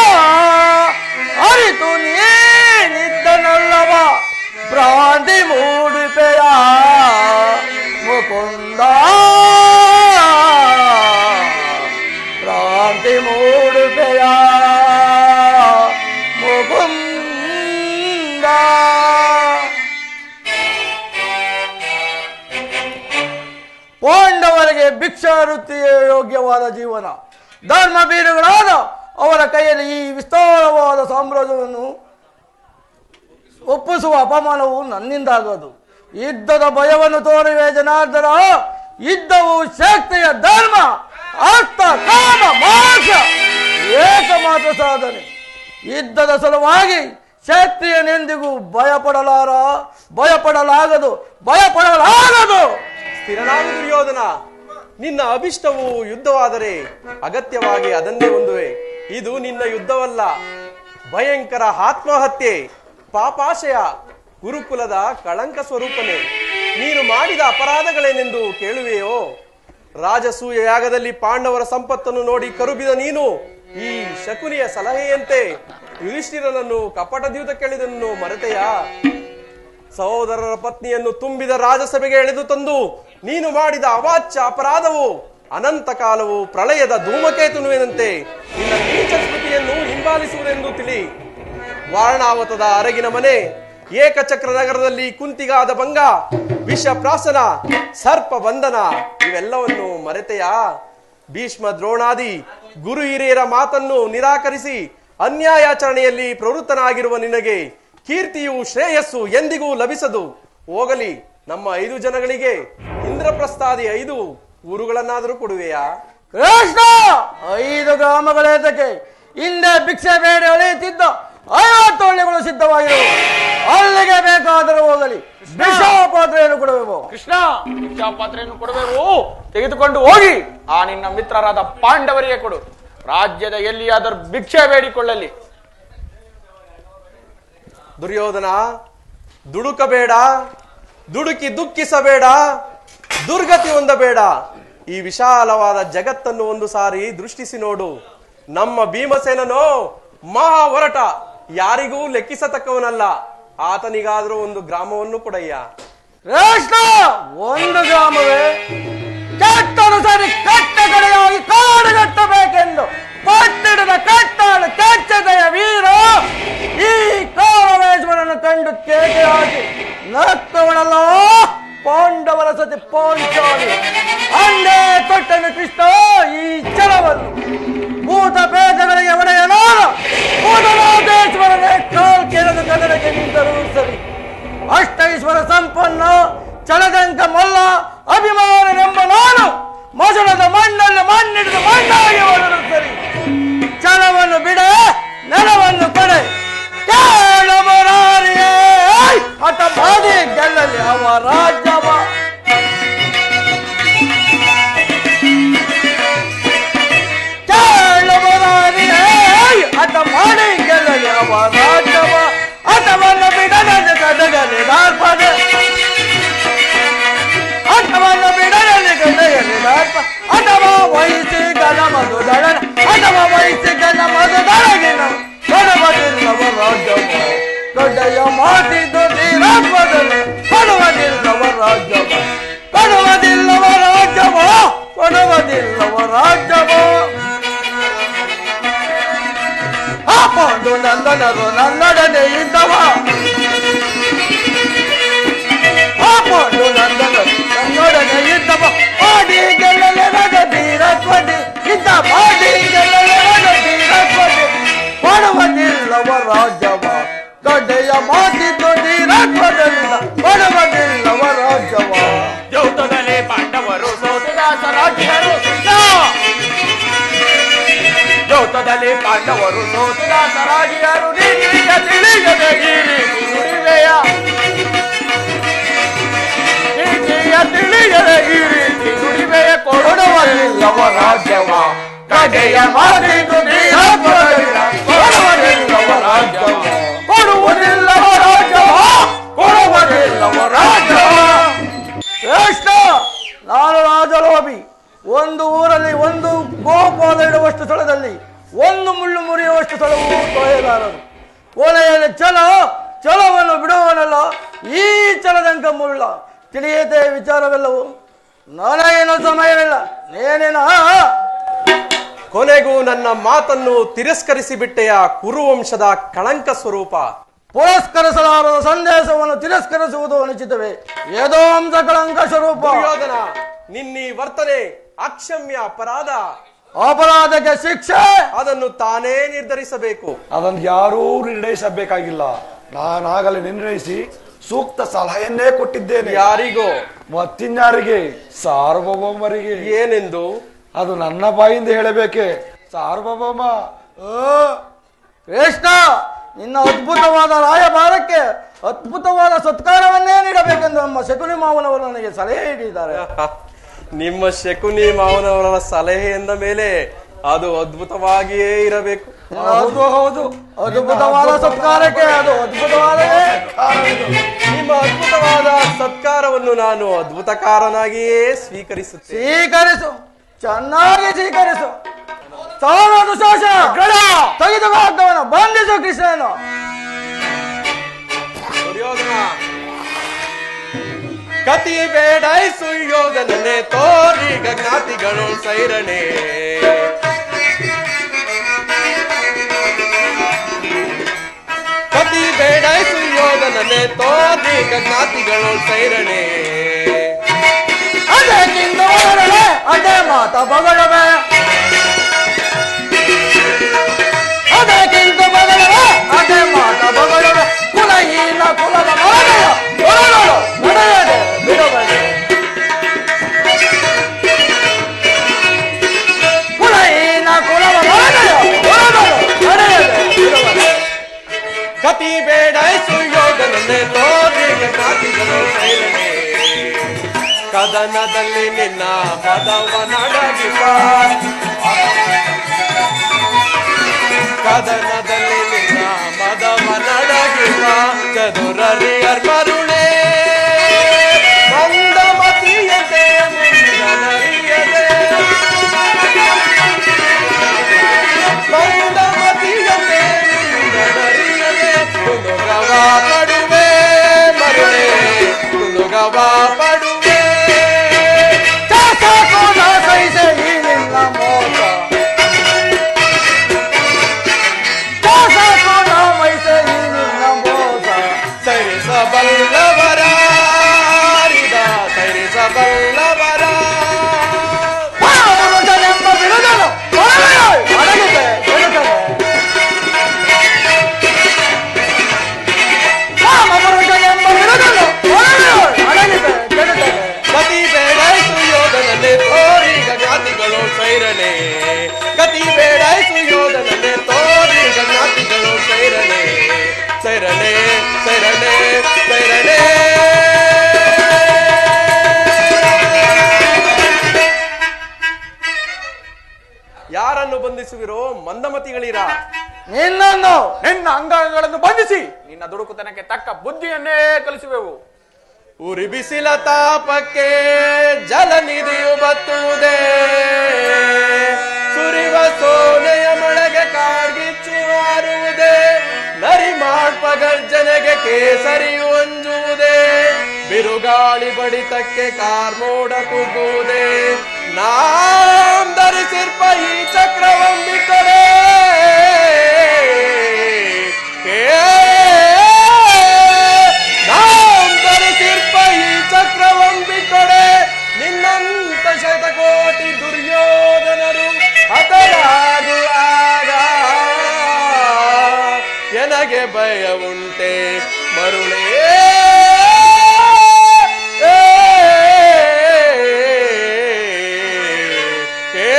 ಅರಿತು ನೀನಿದ್ದನಲ್ಲವಾ ಭ್ರಾಂತಿ ಮೂಡಿಪೆಯ ಮುಕುಂದ ಭ್ರಾಂತಿ ಮೂಡಿಪೆಯ ಮುಕುಂದ ಪಾಂಡವರಿಗೆ ಭಿಕ್ಷಾವೃತ್ತಿಯೇ ಯೋಗ್ಯವಾದ ಜೀವನ ಧರ್ಮ ಬೀರುಗಳಾದ ಅವರ ಕೈಯಲ್ಲಿ ಈ ವಿಸ್ತಾರವಾದ ಸಾಮ್ರಾಜ್ಯವನ್ನು ಒಪ್ಪಿಸುವ ಅಪಮಾನವು ನನ್ನಿಂದಾಗದು ಯುದ್ಧದ ಭಯವನ್ನು ತೋರಿವೆ ಜನಾರ್ದನ ಯುದ್ಧವು ಶಕ್ತಿಯ ಧರ್ಮ ಅರ್ಥ ಕಾಮ ಮೋಕ್ಷ ಏಕಮಾತ್ರ ಸಾಧನೆ ಯುದ್ಧದ ಸಲುವಾಗಿ ಕ್ಷತ್ರಿಯನೆಂದಿಗೂ ಭಯಪಡಲಾರ ಭಯಪಡಲಾಗದು ಭಯಪಡಲಾಗದು
ಸ್ಥಿರನಾಗು ದುರ್ಯೋಧನ ನಿನ್ನ ಅಭಿಷ್ಟವು ಯುದ್ಧವಾದರೆ ಅಗತ್ಯವಾಗಿ ಅದನ್ನೇ ಹೊಂದುವೆ ಇದು ನಿನ್ನ ಯುದ್ಧವಲ್ಲ ಭಯಂಕರ ಆತ್ಮಹತ್ಯೆ ಪಾಪಾಶಯ ಗುರುಕುಲದ ಕಳಂಕ ಸ್ವರೂಪನೆ ನೀನು ಮಾಡಿದ ಅಪರಾಧಗಳೇನೆಂದು ಕೇಳುವೆಯೋ ರಾಜಸೂಯ ಯಾಗದಲ್ಲಿ ಪಾಂಡವರ ಸಂಪತ್ತನ್ನು ನೋಡಿ ಕರುಬಿದ ನೀನು ಈ ಶಕುನಿಯ ಸಲಹೆಯಂತೆ ಯುಧಿಷ್ಠಿರನನ್ನು ಕಪಟ ದ್ಯೂತ ಕೇಳಿದನ್ನು ಮರೆತೆಯಾ ಸಹೋದರರ ಪತ್ನಿಯನ್ನು ತುಂಬಿದ ರಾಜಸಭೆಗೆ ಎಳೆದು ತಂದು ನೀನು ಮಾಡಿದ ಅವಾಚ್ಯ ಅಪರಾಧವು ಅನಂತ ಕಾಲವು ಪ್ರಳಯದ ಧೂಮಕೇತುನುವಿನಂತೆ ನಿನ್ನ ನೀಚ ಸ್ಮೃತಿಯನ್ನು ಹಿಂಬಾಲಿಸುವುದೆಂದು ತಿಳಿ ವಾರಣಾವತದ ಅರಗಿನ ಮನೆ ಏಕಚಕ್ರ ನಗರದಲ್ಲಿ ಕುಂತಿಗಾದ ಭಂಗ ವಿಷ ಪ್ರಾಸನ ಸರ್ಪ ಬಂಧನ ಇವೆಲ್ಲವನ್ನು ಮರೆತೆಯಾ ಭೀಷ್ಮ ದ್ರೋಣಾದಿ ಗುರು ಹಿರಿಯರ ಮಾತನ್ನು ನಿರಾಕರಿಸಿ ಅನ್ಯಾಯಾಚರಣೆಯಲ್ಲಿ ಪ್ರವೃತ್ತನಾಗಿರುವ ನಿನಗೆ ಕೀರ್ತಿಯು ಶ್ರೇಯಸ್ಸು ಎಂದಿಗೂ ಲಭಿಸದು ಹೋಗಲಿ ನಮ್ಮ ಐದು ಜನಗಳಿಗೆ ಇಂದ್ರಪ್ರಸ್ಥಾದಿ ಐದು ಊರುಗಳನ್ನಾದರೂ ಕೊಡುವೆಯಾ
ಕೃಷ್ಣ ಐದು ಗ್ರಾಮಗಳೇತಕ್ಕೆ ಹಿಂದೆ ಭಿಕ್ಷೆ ಬೇಡ ಎಳೆಯುತ್ತಿದ್ದ ಐವತ್ತು ಹಳ್ಳಿಗಳು ಸಿದ್ಧವಾಗಿರುವು ಅಲ್ಲಿಗೆ ಬೇಕಾದರೂ ಹೋಗಲಿ ಪಾತ್ರೆಯನ್ನು ಕೊಡಬೇಕು
ಕೃಷ್ಣ ಭಿಕ್ಷಾ ಪಾತ್ರೆಯನ್ನು ಕೊಡಬೇಕು ತೆಗೆದುಕೊಂಡು ಹೋಗಿ ಆ ನಿನ್ನ ಮಿತ್ರರಾದ ಪಾಂಡವರಿಗೆ ಕೊಡು ರಾಜ್ಯದ ಎಲ್ಲಿಯಾದರೂ ಭಿಕ್ಷೆ ಬೇಡಿಕೊಳ್ಳಲಿ
ದುರ್ಯೋಧನ ದುಡುಕಬೇಡ ದುಡುಕಿ ದುಃಖಿಸಬೇಡ ದುರ್ಗತಿ ಹೊಂದಬೇಡ ಈ ವಿಶಾಲವಾದ ಜಗತ್ತನ್ನು ಒಂದು ಸಾರಿ ದೃಷ್ಟಿಸಿ ನೋಡು ನಮ್ಮ ಭೀಮಸೇನನೋ ಮಹಾ ಹೊರಟ ಯಾರಿಗೂ ಲೆಕ್ಕಿಸತಕ್ಕವನಲ್ಲ ಆತನಿಗಾದ್ರೂ ಒಂದು ಗ್ರಾಮವನ್ನು ಕೊಡಯ್ಯ
ಕೃಷ್ಣ ಒಂದು ಗ್ರಾಮವೇ ಕೆಟ್ಟನು ಸರಿ ಕಟ್ಟ ಕಡೆಯಾಗಿ ಕಾಡುಗಟ್ಟಬೇಕೆಂದು ಪಟ್ಟಿಡಿದ ಕಟ್ಟಾಳು ಕೆಚ್ಚದೆಯ ವೀರ ಈ ಕೌರವೇಶ್ವರನ ನಿಂತರೂ ಸರಿ ಅಷ್ಟೈಶ್ವರ ಸಂಪನ್ನ ಚಲದಂಕ ಮಲ್ಲ ಅಭಿಮಾನನೆಂಬ ನಾನು ಮಸಣದ ಮಣ್ಣಲ್ಲಿ ಮಣ್ಣಿಡಿದ ಮಣ್ಣಾಗಿ ಹೋದರು ಸರಿ ಛಲವನ್ನು ಬಿಡೆ ನೆಲವನ್ನು ಕೊಡೆ ಕೇಳು ಮುರಾರಿಯೇ ಹಠ ಮಾಡಿ ಗೆಲ್ಲಲಿ ಅವ ರಾಜ್ಯವ ಕೇಳು ಮುರಾರಿಯೇ ಹಠ ಮಾಡಿ ಗೆಲ್ಲಲಿ ಅವ ರಾಜ್ಯವ ಹಠವನ್ನು ಬಿಡದೆ ಕದಗಲಿ ನಾಲ್ಪದೆ ಹಠವನ್ನು ಬಿಡಲಿ ಕದಗಲಿ ನಾಲ್ಪ ಅಥವಾ ವಹಿಸಿ ಗನ ಮಧು ದಳನ ಅಥವಾ ವಹಿಸಿ ಗನ ಮಧು ದಳಗಿನ ಕೊಡುವುದಿಲ್ಲವ ರಾಜ್ಯವ ದೊಡ್ಡಯ್ಯ ಮಾತಿದ್ದು ತೀರಾತ್ಮದಲ್ಲಿ ಕೊಡುವುದಿಲ್ಲವ ರಾಜ್ಯವ ಕೊಡುವುದಿಲ್ಲವ ರಾಜ್ಯವ ಕೊಡುವುದಿಲ್ಲವ ರಾಜ್ಯವ ಹಾಕೊಂಡು ನಂದನರು ನನ್ನೊಡನೆ ಇದ್ದವ ಹಾಕೊಂಡು ನಂದನರು ನನ್ನೊಡನೆ ಇದ್ದವ ಮಾಡಿ ಗೆಲ್ಲಲೆ ನಗ ಧೀರತ್ವದಿ ಇದ್ದ ಮಾಡಿ ಗೆಲ್ಲಲೆ ನಗ ಧೀರತ್ವದಿ ಕೊಡುವುದಿಲ್ಲವ ರಾಜ್ಯವ ದೊಡ್ಡೆಯ ಮಾತಿದ್ದು ಧೀರತ್ವದಲ್ಲಿಲ್ಲ ಕೊಡುವುದಿಲ್ಲವ ರಾಜ್ಯವ
ಯುದ್ಧದಲ್ಲಿ ಪಾಂಡವರು ಸೋತು ದಾಸರಾಜ್ಯರು ಸಿದ್ಧ ಯುದ್ಧದಲ್ಲಿ ಪಾಂಡವರು ಸೋತು ದಾಸರಾಜ್ಯರು ನೀರಿಗೆ ತಿಳಿಯದೆ ಈ ರೀತಿ ನುಡಿವೆಯ ನೀತಿಯ ತಿಳಿಯದೆ ಈ ರೀತಿ ನುಡಿವೆಯ ಕೊಡುವಲ್ಲಿಲ್ಲವ ರಾಜ್ಯವ ಕಡೆಯ ಮಾತಿದು ಧೀರತ್ವದಲ್ಲಿಲ್ಲ ಕೊಡುವಲ್ಲಿಲ್ಲವ ರಾಜ್ಯವ ಕೊಡುವುದಿಲ್ಲವ ರಾಜ್ಯವ ಕೊಡುವುದಿಲ್ಲವ ರಾಜ್ಯವ
ಶ್ರೇಷ್ಠ ನಾನು ರಾಜಲೋಭಿ ಒಂದು ಊರಲ್ಲಿ ಒಂದು ಗೋಪಾಲ ಇಡುವಷ್ಟು ಸ್ಥಳದಲ್ಲಿ ಒಂದು ಮುಳ್ಳು ಮುರಿಯುವಷ್ಟು ಸ್ಥಳವು ತೊಳೆಯಲಾರದು ಕೊನೆಯಲ್ಲಿ ಛಲ ಛಲವನ್ನು ಬಿಡುವನಲ್ಲ ಈ ಛಲದಂಕ ಮುಳ್ಳ ತಿಳಿಯದೆ ವಿಚಾರವೆಲ್ಲವು ನನಗೇನು ಸಮಯವಿಲ್ಲ ನೇನೇನ
ಕೊನೆಗೂ ನನ್ನ ಮಾತನ್ನು ತಿರಸ್ಕರಿಸಿ ಬಿಟ್ಟೆಯ ಕುರುವಂಶದ ಕಳಂಕ ಸ್ವರೂಪ
ಪುರಸ್ಕರಿಸಲಾರದ ಸಂದೇಶವನ್ನು ತಿರಸ್ಕರಿಸುವುದು ಅನುಚಿತವೇ ಯದೋಂಸ ಕಳಂಕ ಸ್ವರೂಪ
ದುರ್ಯೋಧನ ನಿನ್ನೀ ವರ್ತನೆ ಅಕ್ಷಮ್ಯ ಅಪರಾಧ
ಅಪರಾಧಕ್ಕೆ ಶಿಕ್ಷೆ
ಅದನ್ನು ತಾನೇ ನಿರ್ಧರಿಸಬೇಕು
ಅದನ್ನು ಯಾರೂ ನಿರ್ಣಯಿಸಬೇಕಾಗಿಲ್ಲ ನಾನಾಗಲೇ ನಿರ್ಣಯಿಸಿ ಸೂಕ್ತ ಸಲಹೆಯನ್ನೇ ಕೊಟ್ಟಿದ್ದೇನೆ
ಯಾರಿಗೋ
ಮತ್ತಿನ್ಯಾರಿಗೆ ಸಾರ್ವಭೌಮರಿಗೆ
ಏನೆಂದು
ಅದು ನನ್ನ ಬಾಯಿಂದ ಹೇಳಬೇಕೆ ಸಾರ್ವಭೌಮ ಆ,
ಶ್ರೇಷ್ಠ ನಿನ್ನ ಅದ್ಭುತವಾದ ರಾಯಭಾರಕ್ಕೆ ಅದ್ಭುತವಾದ ಸತ್ಕಾರವನ್ನೇ ನೀಡಬೇಕೆಂದು ನಮ್ಮ ಶಕುನಿ ಮಾವನವರು ನನಗೆ ಸಲಹೆ ನೀಡಿದ್ದಾರೆ
ನಿಮ್ಮ ಶಕುನಿ ಮಾವನವರ ಸಲಹೆ ಎಂದ ಮೇಲೆ ಅದು ಅದ್ಭುತವಾಗಿಯೇ ಇರಬೇಕು
ಹೌದು ಹೌದು
ಅದ್ಭುತವಾದ ಸತ್ಕಾರಕ್ಕೆ ಅದು ಅದ್ಭುತವಾದವೇ
ನಿಮ್ಮ ಅದ್ಭುತವಾದ ಸತ್ಕಾರವನ್ನು ನಾನು ಅದ್ಭುತಕಾರನಾಗಿಯೇ ಸ್ವೀಕರಿಸುತ್ತೇನೆ
ಸ್ವೀಕರಿಸು ಚೆನ್ನಾಗಿ ಸ್ವೀಕರಿಸು ಸಾಲ ದುಶಾಸನ ತೆಗೆದು ಹಾಕವನ ಬಂಧಿಸು ಕೃಷ್ಣನು
ದುರ್ಯೋಧನ ಕತಿ ಬೇಡ ಸುಯೋಧನನೆ ತೋರಿ ಜ್ಞಾತಿಗಳು ಸೈರಣೆ ಕತಿ ಬೇಡ ಸುಯೋಧನನೆ ತೋರಿ ಜ್ಞಾತಿಗಳು ಸೈರಣೆ
ಅದೇ ಕಿಂದ ಹೊರಡಲೆ ಅದೇ ಮಾತ ಬಗಳವೆ ಅದೇ ಕಿಂದ ಬಗಳವೆ ಅದೇ ಮಾತ ಬಗಳವೆ ಕುಲಹೀನ ಕುಲದ ಮರದಯ ಹೊರಡಲು ನಡೆಯದೆ ಬಿಡಬೇಡ ಕುಲಹೀನ ಕುಲದ ಮರದಯ ಹೊರಡಲು ನಡೆಯದೆ ಬಿಡಬೇಡ
ಕತಿ ಬೇಡ ಸುಯೋಧನನೆ ತೋರಿ ಜ್ಞಾತಿಗಳು ಸೈರಣೆ ಕದನದಲ್ಲಿ ನಿನ್ನ ಪದವನಡಗಿಸ ಕದನದಲ್ಲಿ ನಿನ್ನ ಮದವನಡಗಿಸ ಚದುರರಿಯರ್ ಮರುಳೇ ಮಂದಮತಿಯತೆ ಮುಂದನರಿಯದೆ ಮಂದಮತಿಯತೆ ಮುಂದನರಿಯದೆ ತುನುಗವ ಪಡುವೆ ಮರುಳೇ ತುನುಗವ ಪಡುವೆ
ಸಾಕೋನ ಸಹಿಸೆ ಈ ನಿನ್ನ ಮೋಸ ಸಾಕೋನ ಮೈಸೆ ಈ ನಿನ್ನ ಮೋಸ
ಸರಿಸಬಲ್ಲವರ ಸರಿಸಬಲ್ಲವರ
ಪರಮಪುರುಷನೆಂಬ ಬಿರುದನು ಪರಮೆಯಾಗಿ ಅಡಗಿದೆ ಕೆಡುತ್ತದೆ
ಕಲಿಸುವಿರೋ ಮಂದಮತಿಗಳಿರ
ನಿನ್ನನ್ನು
ನಿನ್ನ ಅಂಗಗಳನ್ನು ಬಂಧಿಸಿ ನಿನ್ನ ದುಡುಕುತನಕ್ಕೆ ತಕ್ಕ ಬುದ್ಧಿಯನ್ನೇ ಕಲಿಸುವೆವು
ಉರಿ ಬಿಸಿಲ ತಾಪಕ್ಕೆ ಜಲನಿಧಿಯು ಬತ್ತುವುದೇ ಸುರಿವ ಸೋನೆಯ ಮಳೆಗೆ ಕಾಡ್ಗಿಚ್ಚು ಹಾರುವುದೇ ನರಿ ಮಾಡ್ಪ ಗರ್ಜನೆಗೆ ಕೇಸರಿಯು ಅಂಜುವುದೇ ಬಿರುಗಾಳಿ ಬಡಿತಕ್ಕೆ ಕಾರ್ಮೋಡ ಕುಗ್ಗುವುದೇ ನಾಂ ಧರಿಸಿರ್ಪ ಈ ಚಕ್ರವಂಬಿಕರೇ ನಾಂ ಧರಿಸಿರ್ಪ ಈ ಚಕ್ರವಂಬಿಕಡೆ ನಿನ್ನಂತ ಶತಕೋಟಿ ದುರ್ಯೋಧನರು ಹತರಾಗುವಾಗ ಎನಗೆ ಭಯ ಉಂಟೆ ಮರುಳೇ ಏ, ಏ,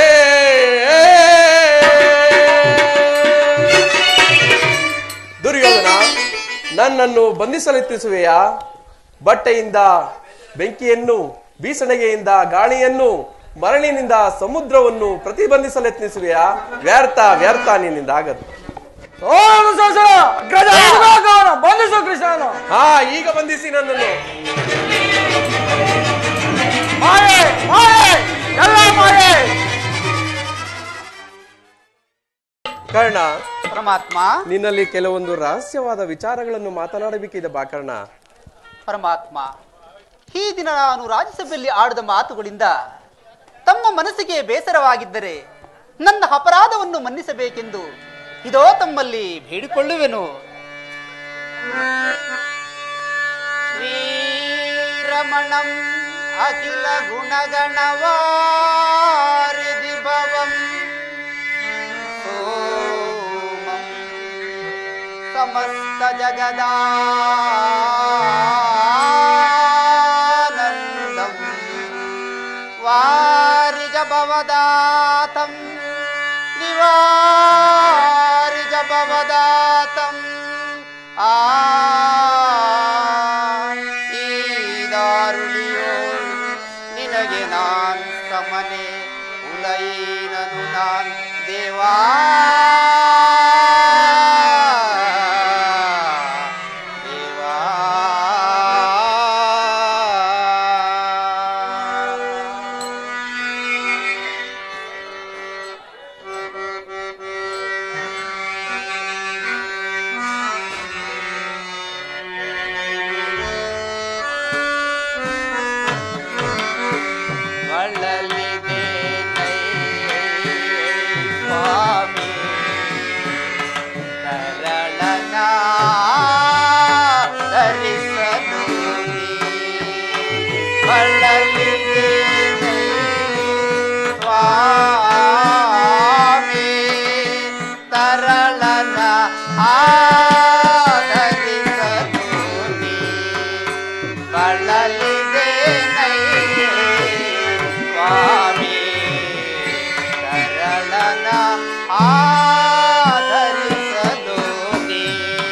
ಏ. ದುರ್ಯೋಧನ ನನ್ನನ್ನು ಬಂಧಿಸಲೆತ್ತಿಸುವೆಯಾ ಬಟ್ಟೆಯಿಂದ ಬೆಂಕಿಯನ್ನು ಬೀಸಣಿಗೆಯಿಂದ ಗಾಳಿಯನ್ನು ಮರಳಿನಿಂದ ಸಮುದ್ರವನ್ನು ಪ್ರತಿಬಂಧಿಸಲೆತ್ನಿಸುವೆಯಾ ವ್ಯರ್ಥ ವ್ಯರ್ಥ ನಿನ್ನಿಂದ ಆಗದು
ಸೋಮ ಸೋಸರ ಎದುರಾಗವನು, ಬಂಧಿಸು ಕೃಷ್ಣನು
ಹಾ ಈಗ ಬಂಧಿಸಿ ನನ್ನನ್ನು
ಮಾಯೆ ಮಾಯೆ ಎಲ್ಲ ಮಾಯೆ
ಕರ್ಣ
ಪರಮಾತ್ಮ
ನಿನ್ನಲ್ಲಿ ಕೆಲವೊಂದು ರಹಸ್ಯವಾದ ವಿಚಾರಗಳನ್ನು ಮಾತನಾಡಬೇಕಿದೆ ಬಾ ಕರ್ಣ
ಪರಮಾತ್ಮ ಈ ದಿನ ನಾನು ರಾಜ್ಯಸಭೆಯಲ್ಲಿ ಆಡಿದ ಮಾತುಗಳಿಂದ ತಮ್ಮ ಮನಸ್ಸಿಗೆ ಬೇಸರವಾಗಿದ್ದರೆ ನನ್ನ ಅಪರಾಧವನ್ನು ಮನ್ನಿಸಬೇಕೆಂದು ಇದೋ ತಮ್ಮಲ್ಲಿ ಬೇಡಿಕೊಳ್ಳುವೆನು ಶ್ರೀರಮಣಂ ಅಖಿಲ ಗುಣಗಣವಾರಿಧಿ ಭವಂ ಸೋಮಂ ಸಮಸ್ತ ಜಗದಾನಂದಂ ವಾರಿಜ ಭವದಾತಂ ನಿವಾರಿಜ ಭವದಾತಂ ಆ ಈ ದಾರುಳಿಯೋಳು ನಿನಗೆ ನಾನ್ ಸಮನೆ ಉಲೈನನು ನಾನ್ ದೇವಾ ದೇವಾ ಬಳಲಿದೆ ನೈ ಸ್ವಾಮಿ ಕರಳನ ಧರಿಸಲು ನೀ. ಬಳಲಿದೆ ನೈ ಸ್ವಾಮಿ ತರಳನ ಆಧರಿಸಲು ನೀ. ಬಳಲಿದೆ ನೈ ಸ್ವಾಮಿ ಕರಳನ ಆಧರಿಸಲು ನೀ.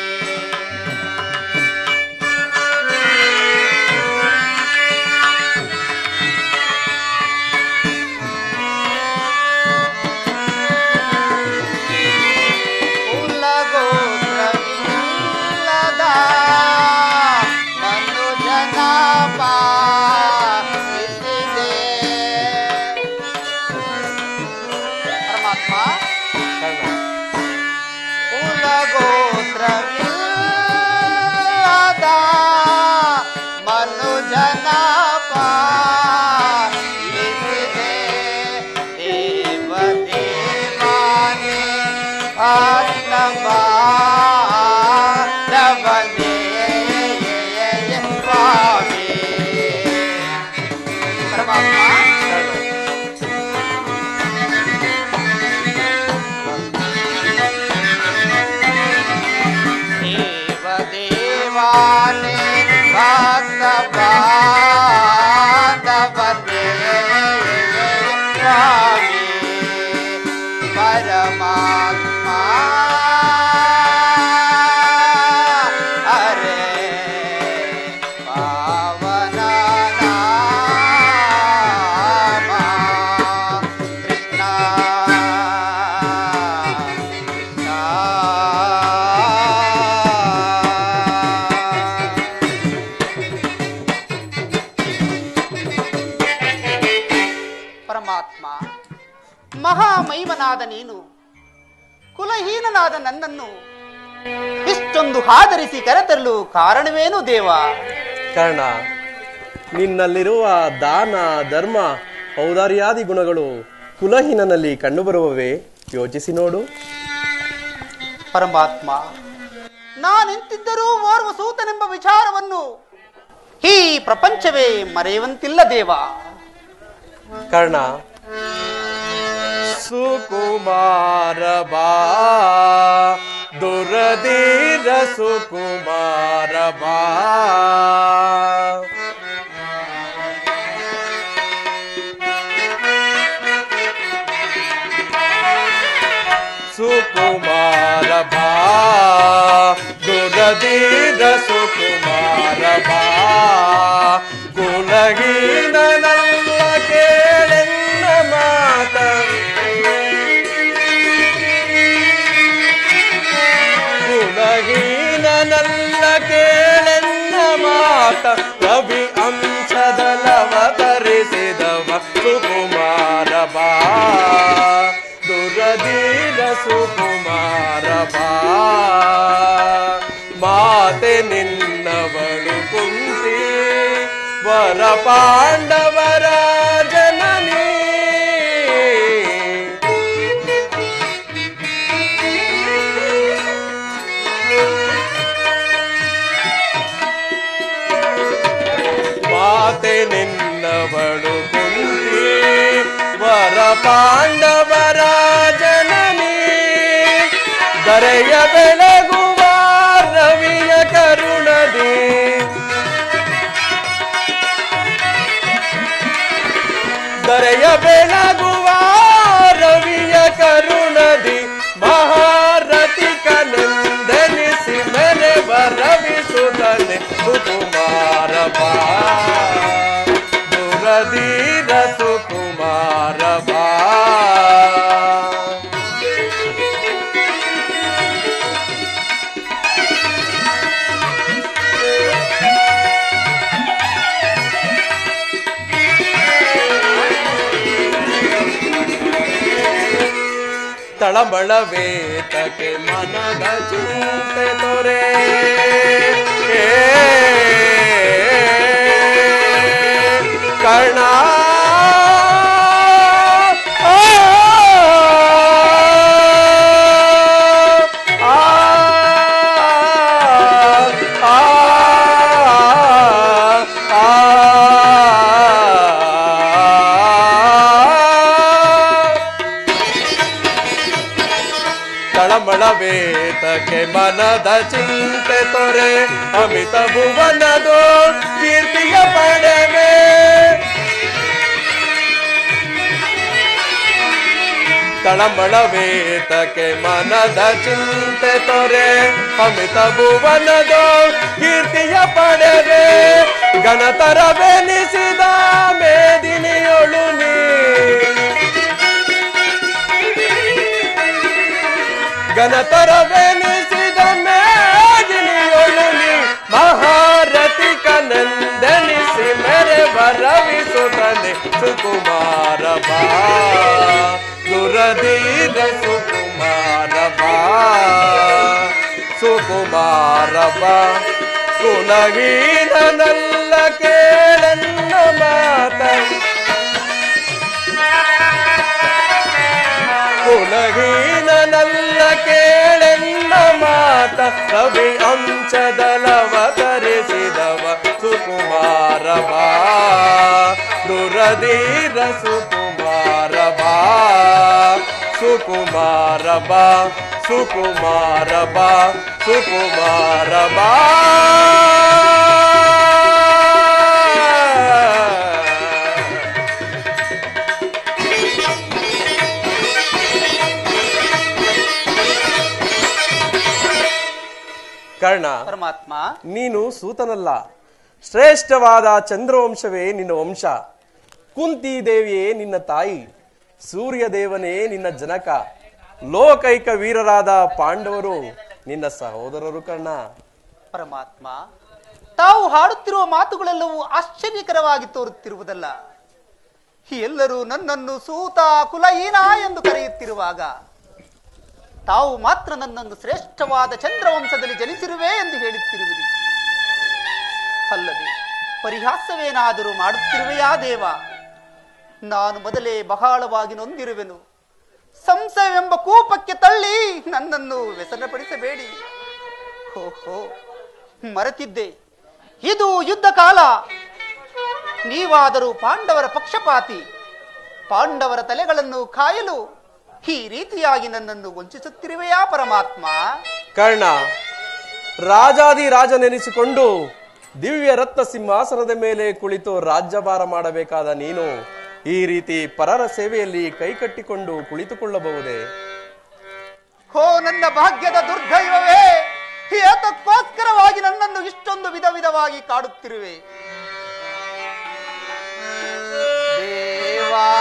ಕುಲಗೋತ್ರವಿಲ್ಲದ ಮನುಜನ ಪಾಲಿಸಿದೆ. ಪರಮಾತ್ಮ ಕುಲಗೋತ್ರವಿಲ್ಲದ ಮನುಜನ ಪಾಲಿಸಿದೆ. ದೇವ ದೇವಾನೇ ಆತ್ಮಬಾಲವನೇ ಸ್ವಾಮಿ ಪರಮಾತ್ಮ ದೇವ ದೇವಾನೇ ಭಕ್ತ ಬಾಂಧವನೇ ಸ್ವಾಮಿ ಪರಮಾತ್ಮ ಹರೇ ಪಾವನ ನಾಮ ಕೃಷ್ಣ ಮಹಾಮೈಮನಾದ ನೀನು ಕುಲಹೀನನಾದ ನನ್ನನ್ನು ಇಷ್ಟೊಂದು ಆಧರಿಸಿ ಕರೆತರಲು ಕಾರಣವೇನು ದೇವ
ಕರ್ಣ ನಿನ್ನಲ್ಲಿರುವ ದಾನ ಧರ್ಮ ಔದಾರ್ಯಾದಿ ಗುಣಗಳು ಕುಲಹೀನನಲ್ಲಿ ಕಂಡುಬರುವವೇ ಯೋಚಿಸಿ ನೋಡು
ಪರಮಾತ್ಮ ನಾನಿಂತಿದ್ದರೂ ಓರ್ವ ಸೂತನೆಂಬ ವಿಚಾರವನ್ನು ಈ ಪ್ರಪಂಚವೇ ಮರೆಯುವಂತಿಲ್ಲ ದೇವ
ಕರ್ಣ ಸುಕುಮಾರ ಬಾ ದುರದೀರ ಸುಕುಮಾರ ಬಾ ಸುಕುಮಾರ ಬಾ ದುರದೀರ ಸುಕುಮಾರ ಬಾ ಕುಲಗೀನಲ್ಲ ಕೇಳೆನ್ನ ಮಾತ ಗುಣಹೀನನಲ್ಲ ಕೇಳೆನ್ನ ಮಾತ ರವಿ ಅಂಶದಲವತರಿಸಿದವ ಸುಕುಮಾರ ಬಾ ದುರದೀರ ಸುಕುಮಾರ ಬಾ ಮಾತೆ ನಿನ್ನವಳು ಕುಂತಿ ವರ ಪಾಂಡವರ ಜನನೀ ಮಾತೆ ನಿನ್ನವಳು ಕುಂತಿ ವರ ಪಾಂಡವರ ಜನನಿ ದರೆಯ ಬೆಳಗುವ ರವಿಯ ಕರುಣದಿ ದರೆಯ ಬೆಳಗುವ ರವಿಯ ಕರುಣದಿ ಮಹಾರಥಿ ಕನೆಂದೆನಿಸಿ ಮೆರೆ ಬರವಿಸುತ್ತನೆ ಸುಕುಮಾರ ಬಾ ದುರದೀರ ಸುಕುಮಾರ ಬಾ ತಳಮಳವೇತಕ್ಕೆ ಮನದ ಚಿಂತೆ ತೊರೆ ಏ, ಕರ್ಣ ಆ, ಆ, ಆ, ಆ. ತಳಮಳವೇತಕ್ಕೆ ಮನದ ಚಿಂತೆ ತೊರೆ ಅಮಿತ ಭುವನದೋ ಕೀರ್ತಿಯ ಪಡೆವೆ ತಳಮಳವೇತಕ್ಕೆ ಮನದ ಚಿಂತೆ ತೊರೆ ಅಮಿತ ಭುವನದೋ ಕೀರ್ತಿಯ ಪಡೆವೆ ಗಣತರವೆನಿಸಿದ ಮೇದಿನಿಯೊಳು ನೀ ಗಣತರವೆನಿಸಿದ ಮೇದಿನಿಯೊಳು ನೀ ಮಹಾರಥಿ ಕನಂದನಿಸಿ ಮೆರೆ ಬರವಿಸುತ್ತನೆ ಸುಕುಮಾರ ಬಾ ದುರದೀರ ಸುಕುಮಾರ ಬಾ ಸುಕುಮಾರ ಬಾ ಕುಲಹೀನನಲ್ಲ ಕೇಳನ್ನ ಮಾತ ಕುಲಹೀನನಲ್ಲ ಕೇಳೆನ್ನ ಮಾತ ರವಿ ಅಂಶದಲವತರಿಸಿದವ ಸುಕುಮಾರ ಬಾ ದುರದೀರ ಸುಕುಮಾರ ಬಾ ಸುಕುಮಾರ ಬಾ ಸುಕುಮಾರ ಬಾ ಸುಕುಮಾರ ಬಾ ಕರ್ಣ
ಪರಮಾತ್ಮ
ನೀನು ಸೂತನಲ್ಲ ಶ್ರೇಷ್ಠವಾದ ಚಂದ್ರವಂಶವೇ ನಿನ್ನ ವಂಶ ಕುಂತಿ ದೇವಿಯೇ ನಿನ್ನ ತಾಯಿ ಸೂರ್ಯ ದೇವನೇ ನಿನ್ನ ಜನಕ ಲೋಕೈಕ ವೀರರಾದ ಪಾಂಡವರು ನಿನ್ನ ಸಹೋದರರು ಕರ್ಣ
ಪರಮಾತ್ಮ ತಾವು ಹಾಡುತ್ತಿರುವ ಮಾತುಗಳೆಲ್ಲವೂ ಆಶ್ಚರ್ಯಕರವಾಗಿ ತೋರುತ್ತಿರುವುದಲ್ಲ ಎಲ್ಲರೂ ನನ್ನನ್ನು ಸೂತ ಕುಲಹೀನ ಎಂದು ಕರೆಯುತ್ತಿರುವಾಗ ತಾವು ಮಾತ್ರ ನನ್ನನ್ನು ಶ್ರೇಷ್ಠವಾದ ಚಂದ್ರವಂಶದಲ್ಲಿ ಜನಿಸಿರುವೆ ಎಂದು ಹೇಳುತ್ತಿರುವಿರಿ ಅಲ್ಲದೆ ಪರಿಹಾಸವೇನಾದರೂ ಮಾಡುತ್ತಿರುವೆಯಾ ದೇವ ನಾನು ಮೊದಲೇ ಬಹಳವಾಗಿ ನೊಂದಿರುವೆನು ಸಂಶಯವೆಂಬ ಕೂಪಕ್ಕೆ ತಳ್ಳಿ ನನ್ನನ್ನು ವ್ಯಸನಪಡಿಸಬೇಡಿ ಓಹೋ ಮರೆತಿದ್ದೆ ಇದು ಯುದ್ಧ ಕಾಲ ನೀವಾದರೂ ಪಾಂಡವರ ಪಕ್ಷಪಾತಿ ಪಾಂಡವರ ತಲೆಗಳನ್ನು ಕಾಯಲು ಈ ರೀತಿಯಾಗಿ ನನ್ನನ್ನು ವಂಚಿಸುತ್ತಿರುವೆಯಾ ಪರಮಾತ್ಮ
ಕರ್ಣ ರಾಜಾದಿ ರಾಜನೆನಿಸಿಕೊಂಡು ದಿವ್ಯ ರತ್ನ ಸಿಂಹಾಸನದ ಮೇಲೆ ಕುಳಿತು ರಾಜ್ಯಭಾರ ಮಾಡಬೇಕಾದ ನೀನು ಈ ರೀತಿ ಪರರ ಸೇವೆಯಲ್ಲಿ ಕೈಕಟ್ಟಿಕೊಂಡು ಕುಳಿತುಕೊಳ್ಳಬಹುದೇ
ಹೋ ನನ್ನ ಭಾಗ್ಯದ ದುರ್ದೈವವೇ ಏತಕ್ಕೋಸ್ಕರವಾಗಿ ನನ್ನನ್ನು ಇಷ್ಟೊಂದು ವಿಧ ವಿಧವಾಗಿ ಕಾಡುತ್ತಿರುವೆ ದೇವಾ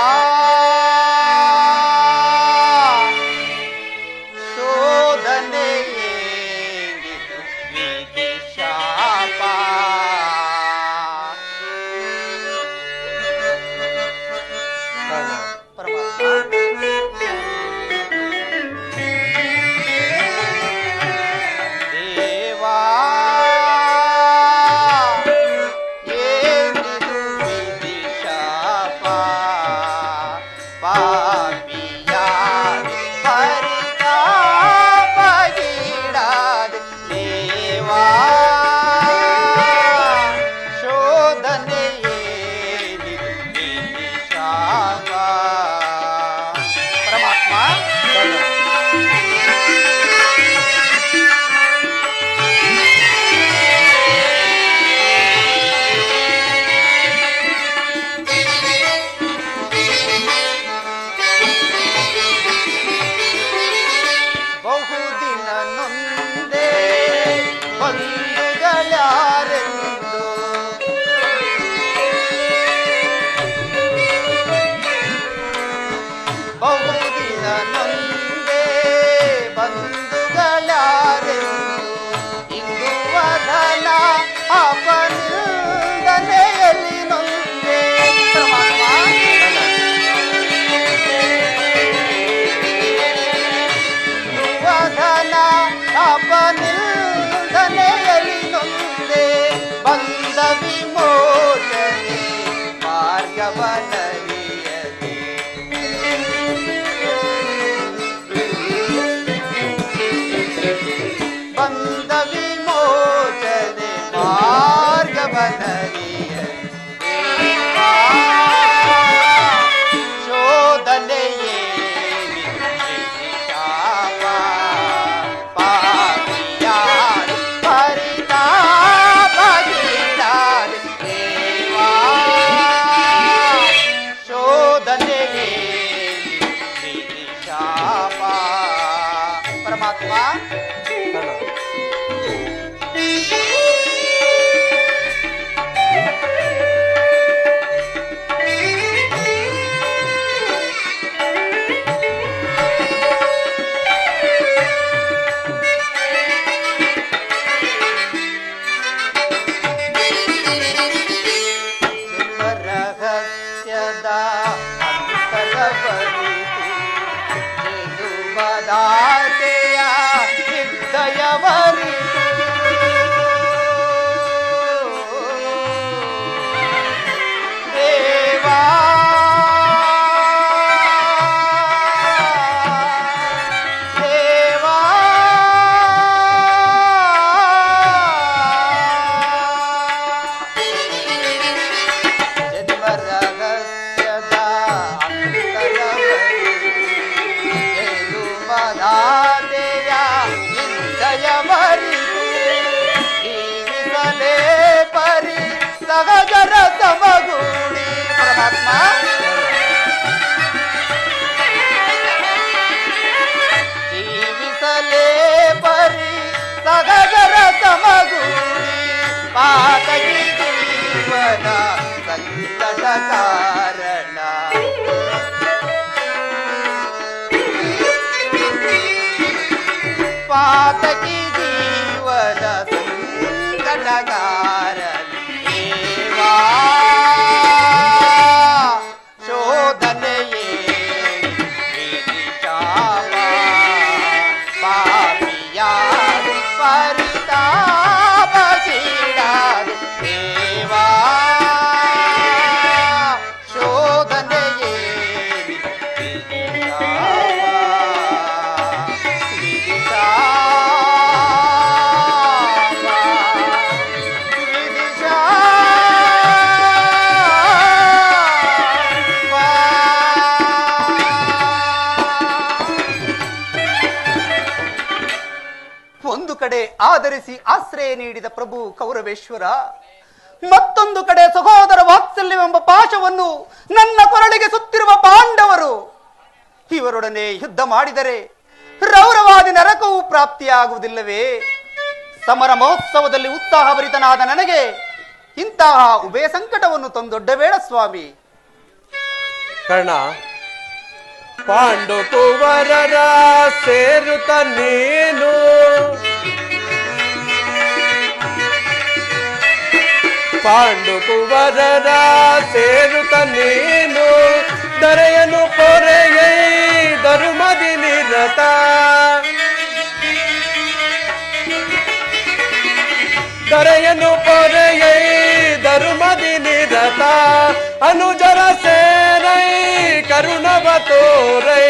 ಶೋಧನೆಯೇ ಇದು ವಿಧಿ ಶಾಪ.
ಕರ್ಣ
ಪರಮಾತ್ಮ ದೇವಾ ಏನಿದು ವಿಧಿ ಶಾಪ ಪಾಪಿಯ ಪರಿತಾಪಗೀಡಾದ ದೇವಾ ಶೋಧನೆ ಏನಿದು ವಿಧಿ ಶಾಪ ಪರಮಾತ್ಮ ಬಹುದಿನ ನೊಂದೆ ಬಂಧುಗಳ್ಯಾರೆಂದು ಬಹುದಿನ ನೊಂದೆ ಬಂಧುಗಳ್ಯಾರೆಂದು ಇಂದು ವದನ ಅಪನಿಂದನೆಯಲ್ಲಿ ನೊಂದೆ ವಧನ ಅಪನಿಂದನೆಯಲ್ಲಿ ನೊಂದೆ ಬಂದ ವಿಮೋಚನೆ ಮಾರ್ಗವನರಿಯದೆ ಬಂದ ವಿಮೋಚನೆ ಮಾರ್ಗವನರಿಯದೆ ಶೋಧನೆಯೇ ಶಾಪ ಪಾಪಿಯಾದ ಪರಿತಾಪಗೀಡಾದ ದೇವಾ ಶೋಧನೆಯೇ ಶಾಪ ಪರಮಾತ್ಮ
ಕರ್ಣ
ರಹಸ್ಯದ ಅಂತರವರಿತು ಜನುಮದಾತೆಯ ನಿರ್ದಯವರಿತು ದೇವಾ ದೇವಾ ಜನ್ಮರಹಸ್ಯದ ಅಂತರವರಿಯ ನಿಶ್ಚಯವರಿತು ಜೀವಿಸಲೇ ಪರಿ ಸಹಜರ ಸಮಗೂಡಿ ಪರಮಾತ್ಮ ಜೀವಿಸಲೇ ಪರಿ ಸಗಜರ ಸಮಗೂಡಿ ಪಾತಗಿ ಜೀವನ ಸಂಕಟ ಕಾರಣ ಪಾತಕಿ ಜೀವನ ಸಂಕಟ ಕಾರಣ ದೇವಾ ಶೋ ಆಧರಿಸಿ ಆಶ್ರಯ ನೀಡಿದ ಪ್ರಭು ಕೌರವೇಶ್ವರ ಮತ್ತೊಂದು ಕಡೆ ಸಹೋದರ ವಾತ್ಸಲ್ಯವೆಂಬ ಪಾಶವನ್ನು ನನ್ನ ಕೊರಳಿಗೆ ಸುತ್ತಿರುವ ಪಾಂಡವರು ಇವರೊಡನೆ ಯುದ್ಧ ಮಾಡಿದರೆ ರೌರವಾದಿ ನರಕವು ಪ್ರಾಪ್ತಿಯಾಗುವುದಿಲ್ಲವೇ ಸಮರ ಮಹೋತ್ಸವದಲ್ಲಿ ಉತ್ಸಾಹಭರಿತನಾದ ನನಗೆ ಇಂತಹ ಉಭಯ ಸಂಕಟವನ್ನು ತಂದೊಡ್ಡಬೇಡ ಸ್ವಾಮಿ
ಕರ್ಣ ಪಾಂಡು ಕುವರರ ಸೇರುತ್ತ ನೀನು ಪಾಂಡು ಕುವರರ ಸೇರುತ್ತ ನೀನು ದರೆಯನು ಪೊರೆಯೈ ಧರ್ಮದಿ ನಿರತ ದರೆಯನು ಪೊರೆಯೈ ಧರ್ಮದಿ ನಿರತ ಅನುಜರ ಸೇರೈ ಕರುಣವ ತೋರೈ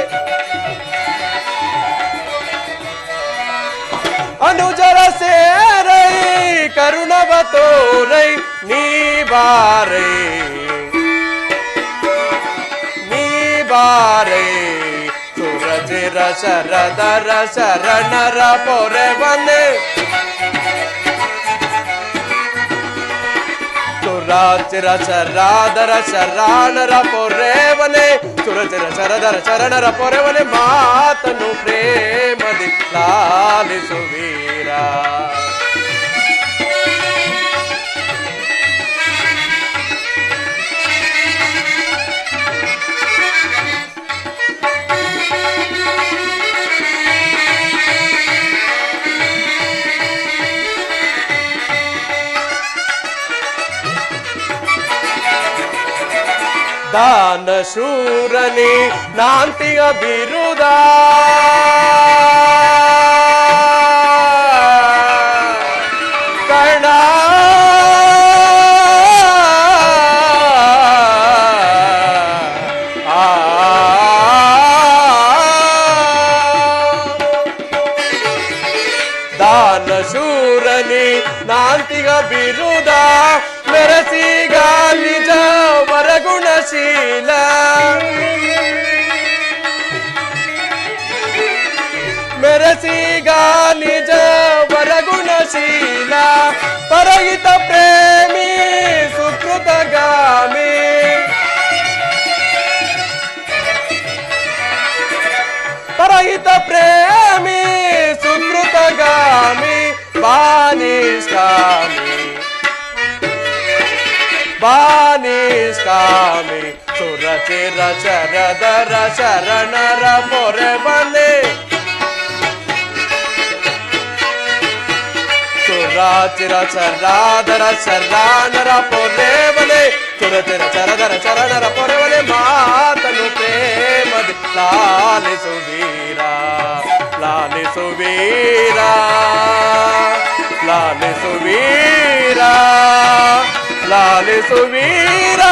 ಅನುಜರ ಸೇರೈ ಕರುಣವ ತೋರೈ ನೀ ಬಾರೈ ನೀ ಬಾರೈ ಸುರಜಿರ ಶರದರ ಶರಣರ ಪೊರೆವನೆ ಸುರಾಚಿರ ಶರಾದರ ಶರಣರ ಪೊರೆವನೆ ಸುರಚಿರ ಶರದರ ಶರಣರ ಪೊರೆವನೆ ಮಾತನು ಪ್ರೇಮದಿ ಲಾಲಿಸುವೀರ ದಾನ ಶೂರನಿ ನಾಂತಿಯ ಬಿರುದ ಕರ್ಣ ದಾನ ಶೂರನಿ ನಾಂತಿಗ ಬಿರುದ ಮೆರಸಿಗ ನಿಜ ವರಗುಣಶೀಲ ಮೆರಸಿಗ ನಿಜ ವರಗುಣಶೀಲ ಪರಹಿತ ಪ್ರೇಮಿ ಸುಕೃತಗಾಮಿ ಪರಹಿತ ಪ್ರೇಮಿ ಸುಕೃತಗಾಮಿ ಬಾನಿಷ್ಕಾಮಿ ಬಾನಿಷ್ಕಾಮಿ ಸುರಚಿರ ಶರದರ ಶರಣರ ಪೊರೆ ಬನೆ ಸುರಾಚಿರ ಚರಾದರ ಶರಣರ ಪೊರೆ ಬನೆ ಸುರಚಿರ ಚರದರ ಶರಣರ ಪೊರೆ ಬನೆ ಮಾತನು ಪ್ರೇಮದಿ ಲಾಲಿಸುವೀರ ಲಾಲಿಸುವೀರ ಲಾಲಿಸುವೀರ ಲಾಲಿಸುವೀರ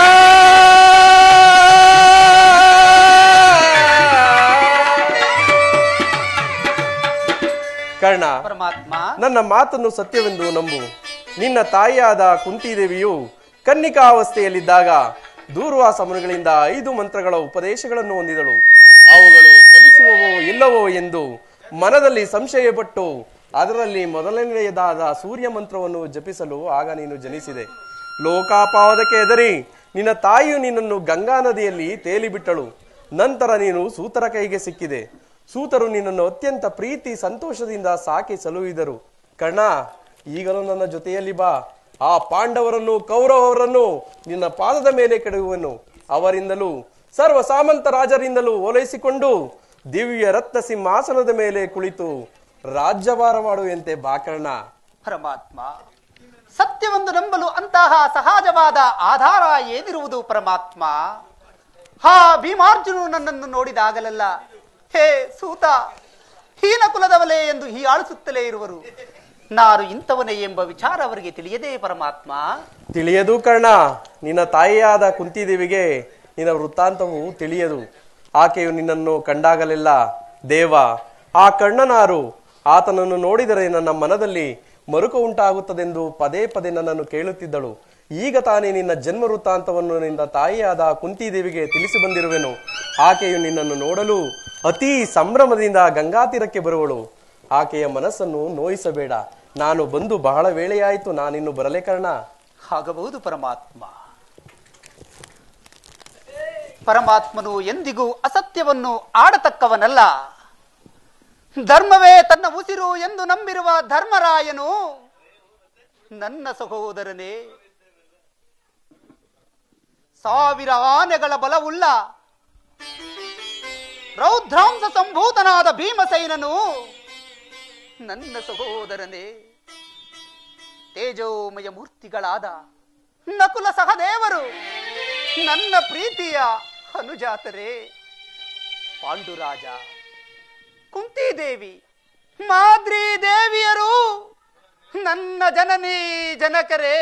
ಕರ್ಣ
ಪರಮಾತ್ಮ
ನನ್ನ ಮಾತನ್ನು ಸತ್ಯವೆಂದು ನಂಬು ನಿನ್ನ ತಾಯಿಯಾದ ಕುಂತಿದೇವಿಯು ಕನ್ನಿಕಾವಸ್ಥೆಯಲ್ಲಿದ್ದಾಗ ದೂರ್ವಾಸ ಮುನಿಗಳಿಂದ ಐದು ಮಂತ್ರಗಳ ಉಪದೇಶಗಳನ್ನು ಹೊಂದಿದಳು ಅವುಗಳು ಫಲಿಸುವವೋ ಇಲ್ಲವೋ ಎಂದು ಮನದಲ್ಲಿ ಸಂಶಯಪಟ್ಟು ಅದರಲ್ಲಿ ಮೊದಲನೆಯದಾದ ಸೂರ್ಯ ಮಂತ್ರವನ್ನು ಜಪಿಸಲು ಆಗ ನೀನು ಜನಿಸಿದೆ ಲೋಕಾಪಾವದಕ್ಕೆ ಎದರಿ ನಿನ್ನ ತಾಯಿಯು ನಿನ್ನನ್ನು ಗಂಗಾ ನದಿಯಲ್ಲಿ ತೇಲಿಬಿಟ್ಟಳು ನಂತರ ನೀನು ಸೂತರ ಕೈಗೆ ಸಿಕ್ಕಿದೆ ಸೂತರು ನಿನ್ನನ್ನು ಅತ್ಯಂತ ಪ್ರೀತಿ ಸಂತೋಷದಿಂದ ಸಾಕಿ ಸಲುಹಿದರು ಕರ್ಣ ಈಗಲೂ ನನ್ನ ಜೊತೆಯಲ್ಲಿ ಬಾ ಆ ಪಾಂಡವರನ್ನು ಕೌರವರನ್ನು ನಿನ್ನ ಪಾದದ ಮೇಲೆ ಕೆಡಗುವನು ಅವರಿಂದಲೂ ಸರ್ವ ಸಾಮಂತ ರಾಜರಿಂದಲೂ ಓಲೈಸಿಕೊಂಡು ದಿವ್ಯ ರತ್ನ ಸಿಂಹಾಸನದ ಮೇಲೆ ಕುಳಿತು ರಾಜ್ಯಭಾರ ಮಾಡುವಂತೆ ಬಾ ಕರ್ಣ
ಪರಮಾತ್ಮ ಸತ್ಯವನ್ನು ನಂಬಲು ಅಂತಹ ಸಹಜವಾದ ಆಧಾರ ಏನಿರುವುದು ಪರಮಾತ್ಮ ಹಾ ಭೀಮಾರ್ಜುನು ನನ್ನನ್ನು ನೋಡಿದಾಗಲೆಲ್ಲ ಹೇ ಸೂತ ಹೀನ ಕುಲದವಲೇ ಎಂದು ಹೀಯಾಳಿಸುತ್ತಲೇ ಇರುವರು ನಾನು ಇಂಥವನೇ ಎಂಬ ವಿಚಾರ ಅವರಿಗೆ ತಿಳಿಯದೇ ಪರಮಾತ್ಮ
ತಿಳಿಯದು ಕರ್ಣ ನಿನ್ನ ತಾಯಿಯಾದ ಕುಂತಿದೇವಿಗೆ ನಿನ್ನ ವೃತ್ತಾಂತವು ತಿಳಿಯದು ಆಕೆಯು ನಿನ್ನನ್ನು ಕಂಡಾಗಲೆಲ್ಲ ದೇವ ಆ ಕಣ್ಣನಾರು ಆತನನ್ನು ನೋಡಿದರೆ ನನ್ನ ಮನದಲ್ಲಿ ಮರುಕ ಉಂಟಾಗುತ್ತದೆಂದು ಪದೇ ಪದೇ ನನ್ನನ್ನು ಕೇಳುತ್ತಿದ್ದಳು ಈಗ ತಾನೇ ನಿನ್ನ ಜನ್ಮ ವೃತ್ತಾಂತವನ್ನು ನಿನ್ನ ತಾಯಿಯಾದ ಕುಂತಿದೇವಿಗೆ ತಿಳಿಸಿ ಬಂದಿರುವೆನು ಆಕೆಯು ನಿನ್ನನ್ನು ನೋಡಲು ಅತಿ ಸಂಭ್ರಮದಿಂದ ಗಂಗಾತೀರಕ್ಕೆ ಬರುವಳು ಆಕೆಯ ಮನಸ್ಸನ್ನು ನೋಯಿಸಬೇಡ ನಾನು ಬಂದು ಬಹಳ ವೇಳೆಯಾಯಿತು ನಾನಿನ್ನು ಬರಲೇ ಕರ್ಣ
ಆಗಬಹುದು ಪರಮಾತ್ಮ ಪರಮಾತ್ಮನು ಎಂದಿಗೂ ಅಸತ್ಯವನ್ನು ಆಡತಕ್ಕವನಲ್ಲ ಧರ್ಮವೇ ತನ್ನ ಉಸಿರು ಎಂದು ನಂಬಿರುವ ಧರ್ಮರಾಯನು ನನ್ನ ಸಹೋದರನೇ ಸಾವಿರ ಆನೆಗಳ ಬಲವುಳ್ಳ ರೌದ್ರಾಂಶ ಸಂಭೂತನಾದ ಭೀಮಸೈನನು ನನ್ನ ಸಹೋದರನೇ ತೇಜೋಮಯ ಮೂರ್ತಿಗಳಾದ ನಕುಲ ಸಹದೇವರು ನನ್ನ ಪ್ರೀತಿಯ ಅನುಜಾತರೇ ಪಾಂಡುರಾಜ ಕುಂತಿದೇವಿ ಮಾದ್ರಿ ದೇವಿಯರು ನನ್ನ ಜನನಿ ಜನಕರೇ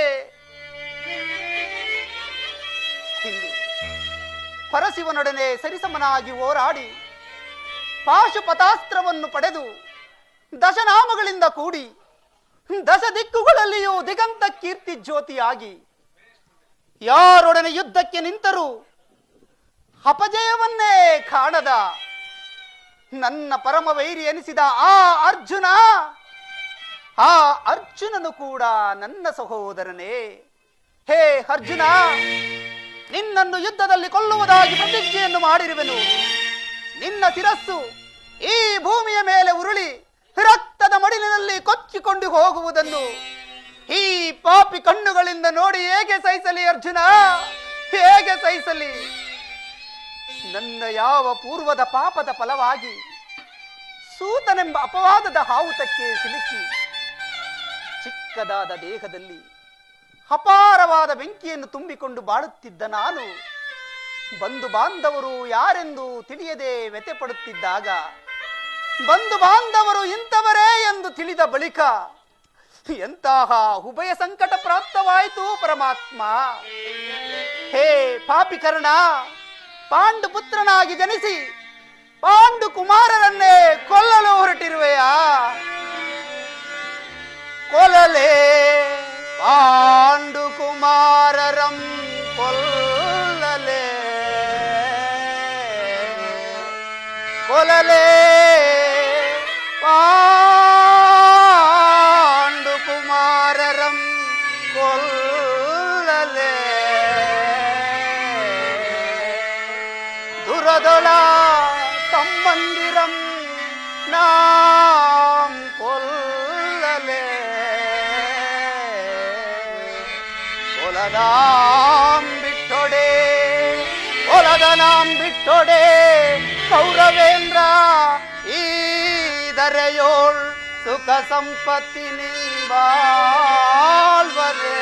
ಹಿಂದೆ ಪರಶಿವನೊಡನೆ ಸರಿಸಮನಾಗಿ ಹೋರಾಡಿ ಪಾಶುಪತಾಸ್ತ್ರವನ್ನು ಪಡೆದು ದಶನಾಮಗಳಿಂದ ಕೂಡಿ ದಶ ದಿಕ್ಕುಗಳಲ್ಲಿಯೂ ದಿಗಂತ ಕೀರ್ತಿ ಜ್ಯೋತಿಯಾಗಿ ಯಾರೊಡನೆ ಯುದ್ಧಕ್ಕೆ ನಿಂತರೂ ಅಪಜಯವನ್ನೇ ಕಾಣದ ನನ್ನ ಪರಮ ವೈರಿ ಎನಿಸಿದ ಆ ಅರ್ಜುನ ಆ ಅರ್ಜುನನು ಕೂಡ ನನ್ನ ಸಹೋದರನೇ ಹೇ ಅರ್ಜುನ ನಿನ್ನನ್ನು ಯುದ್ಧದಲ್ಲಿ ಕೊಲ್ಲುವುದಾಗಿ ಪ್ರತಿಜ್ಞೆಯನ್ನು ಮಾಡಿರುವೆನು ನಿನ್ನ ಶಿರಸ್ಸು ಈ ಭೂಮಿಯ ಮೇಲೆ ಉರುಳಿ ರಕ್ತದ ಮಡಿಲಿನಲ್ಲಿ ಕೊಚ್ಚಿಕೊಂಡು ಹೋಗುವುದನ್ನು ಈ ಪಾಪಿ ಕಣ್ಣುಗಳಿಂದ ನೋಡಿ ಹೇಗೆ ಸಹಿಸಲಿ ಅರ್ಜುನ ಹೇಗೆ ಸಹಿಸಲಿ ನನ್ನ ಯಾವ ಪೂರ್ವದ ಪಾಪದ ಫಲವಾಗಿ ಸೂತನೆಂಬ ಅಪವಾದದ ಹಾವುತಕ್ಕೆ ಸಿಲುಕಿ ಚಿಕ್ಕದಾದ ದೇಹದಲ್ಲಿ ಅಪಾರವಾದ ಬೆಂಕಿಯನ್ನು ತುಂಬಿಕೊಂಡು ಬಾಳುತ್ತಿದ್ದ ನಾನು ಬಂಧು ಬಾಂಧವರು ಯಾರೆಂದು ತಿಳಿಯದೆ ವ್ಯತೆ ಪಡುತ್ತಿದ್ದಾಗ ಬಂಧು ಬಾಂಧವರು ಇಂಥವರೇ ಎಂದು ತಿಳಿದ ಬಳಿಕ ಎಂತಹ ಉಭಯ ಸಂಕಟ ಪ್ರಾಪ್ತವಾಯಿತು ಪರಮಾತ್ಮ ಹೇ ಪಾಪಿಕರ್ಣ ಪಾಂಡು ಪುತ್ರನಾಗಿ ಜನಿಸಿ ಪಾಂಡು ಕುಮಾರರನ್ನೇ ಕೊಲ್ಲಲು ಹೊರಟಿರುವೆಯಾ ಕೊಲಲೆ ಪಾಂಡು ಕುಮಾರರಂ ಕೊಲ್ಲಲೆ ಕೊಲಲೆ ಪಾಂಡು ಕುಮಾರರಂ ಕೊಲ್ಲಲೆ ದುರದೊಳ ಸಂಬಂಧಿರಂ ನಾಂ ಕೊಲ್ಲಲೆ ಕೊಲದಾಂ ಬಿಟ್ಟೊಡೆ ಕೊಲದ ನಾಂ ಬಿಟ್ಟೊಡೆ ಕೌರವೇಂದ್ರ ಈ ದರೆಯೋಳ್ ಸುಖ ಸಂಪತ್ತಿ ನಿಂಬಾಳ್ವರೇ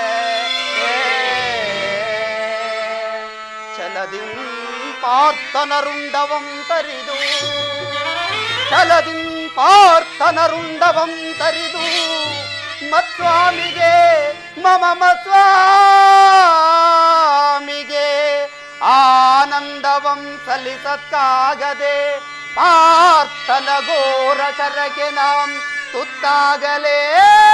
ಚಲದಿಂ ಪಾರ್ಥನರುಂಡವಂ ತರಿದು ಚಲದಿಂ ಪಾರ್ಥನರುಂಡವಂ ತರಿದು ಮತ್ಸ್ವಾಮಿಗೆ ಮಮ ಮತ್ಸ್ವಾಮಿಗೆ ಆನಂದವಂ ಸಲ್ಲಿಸಕ್ಕಾಗದೆ ಪಾರ್ಥನ ಘೋರ ಶರಗೆ ನಾಂ ತುತ್ತಾಗಲೇ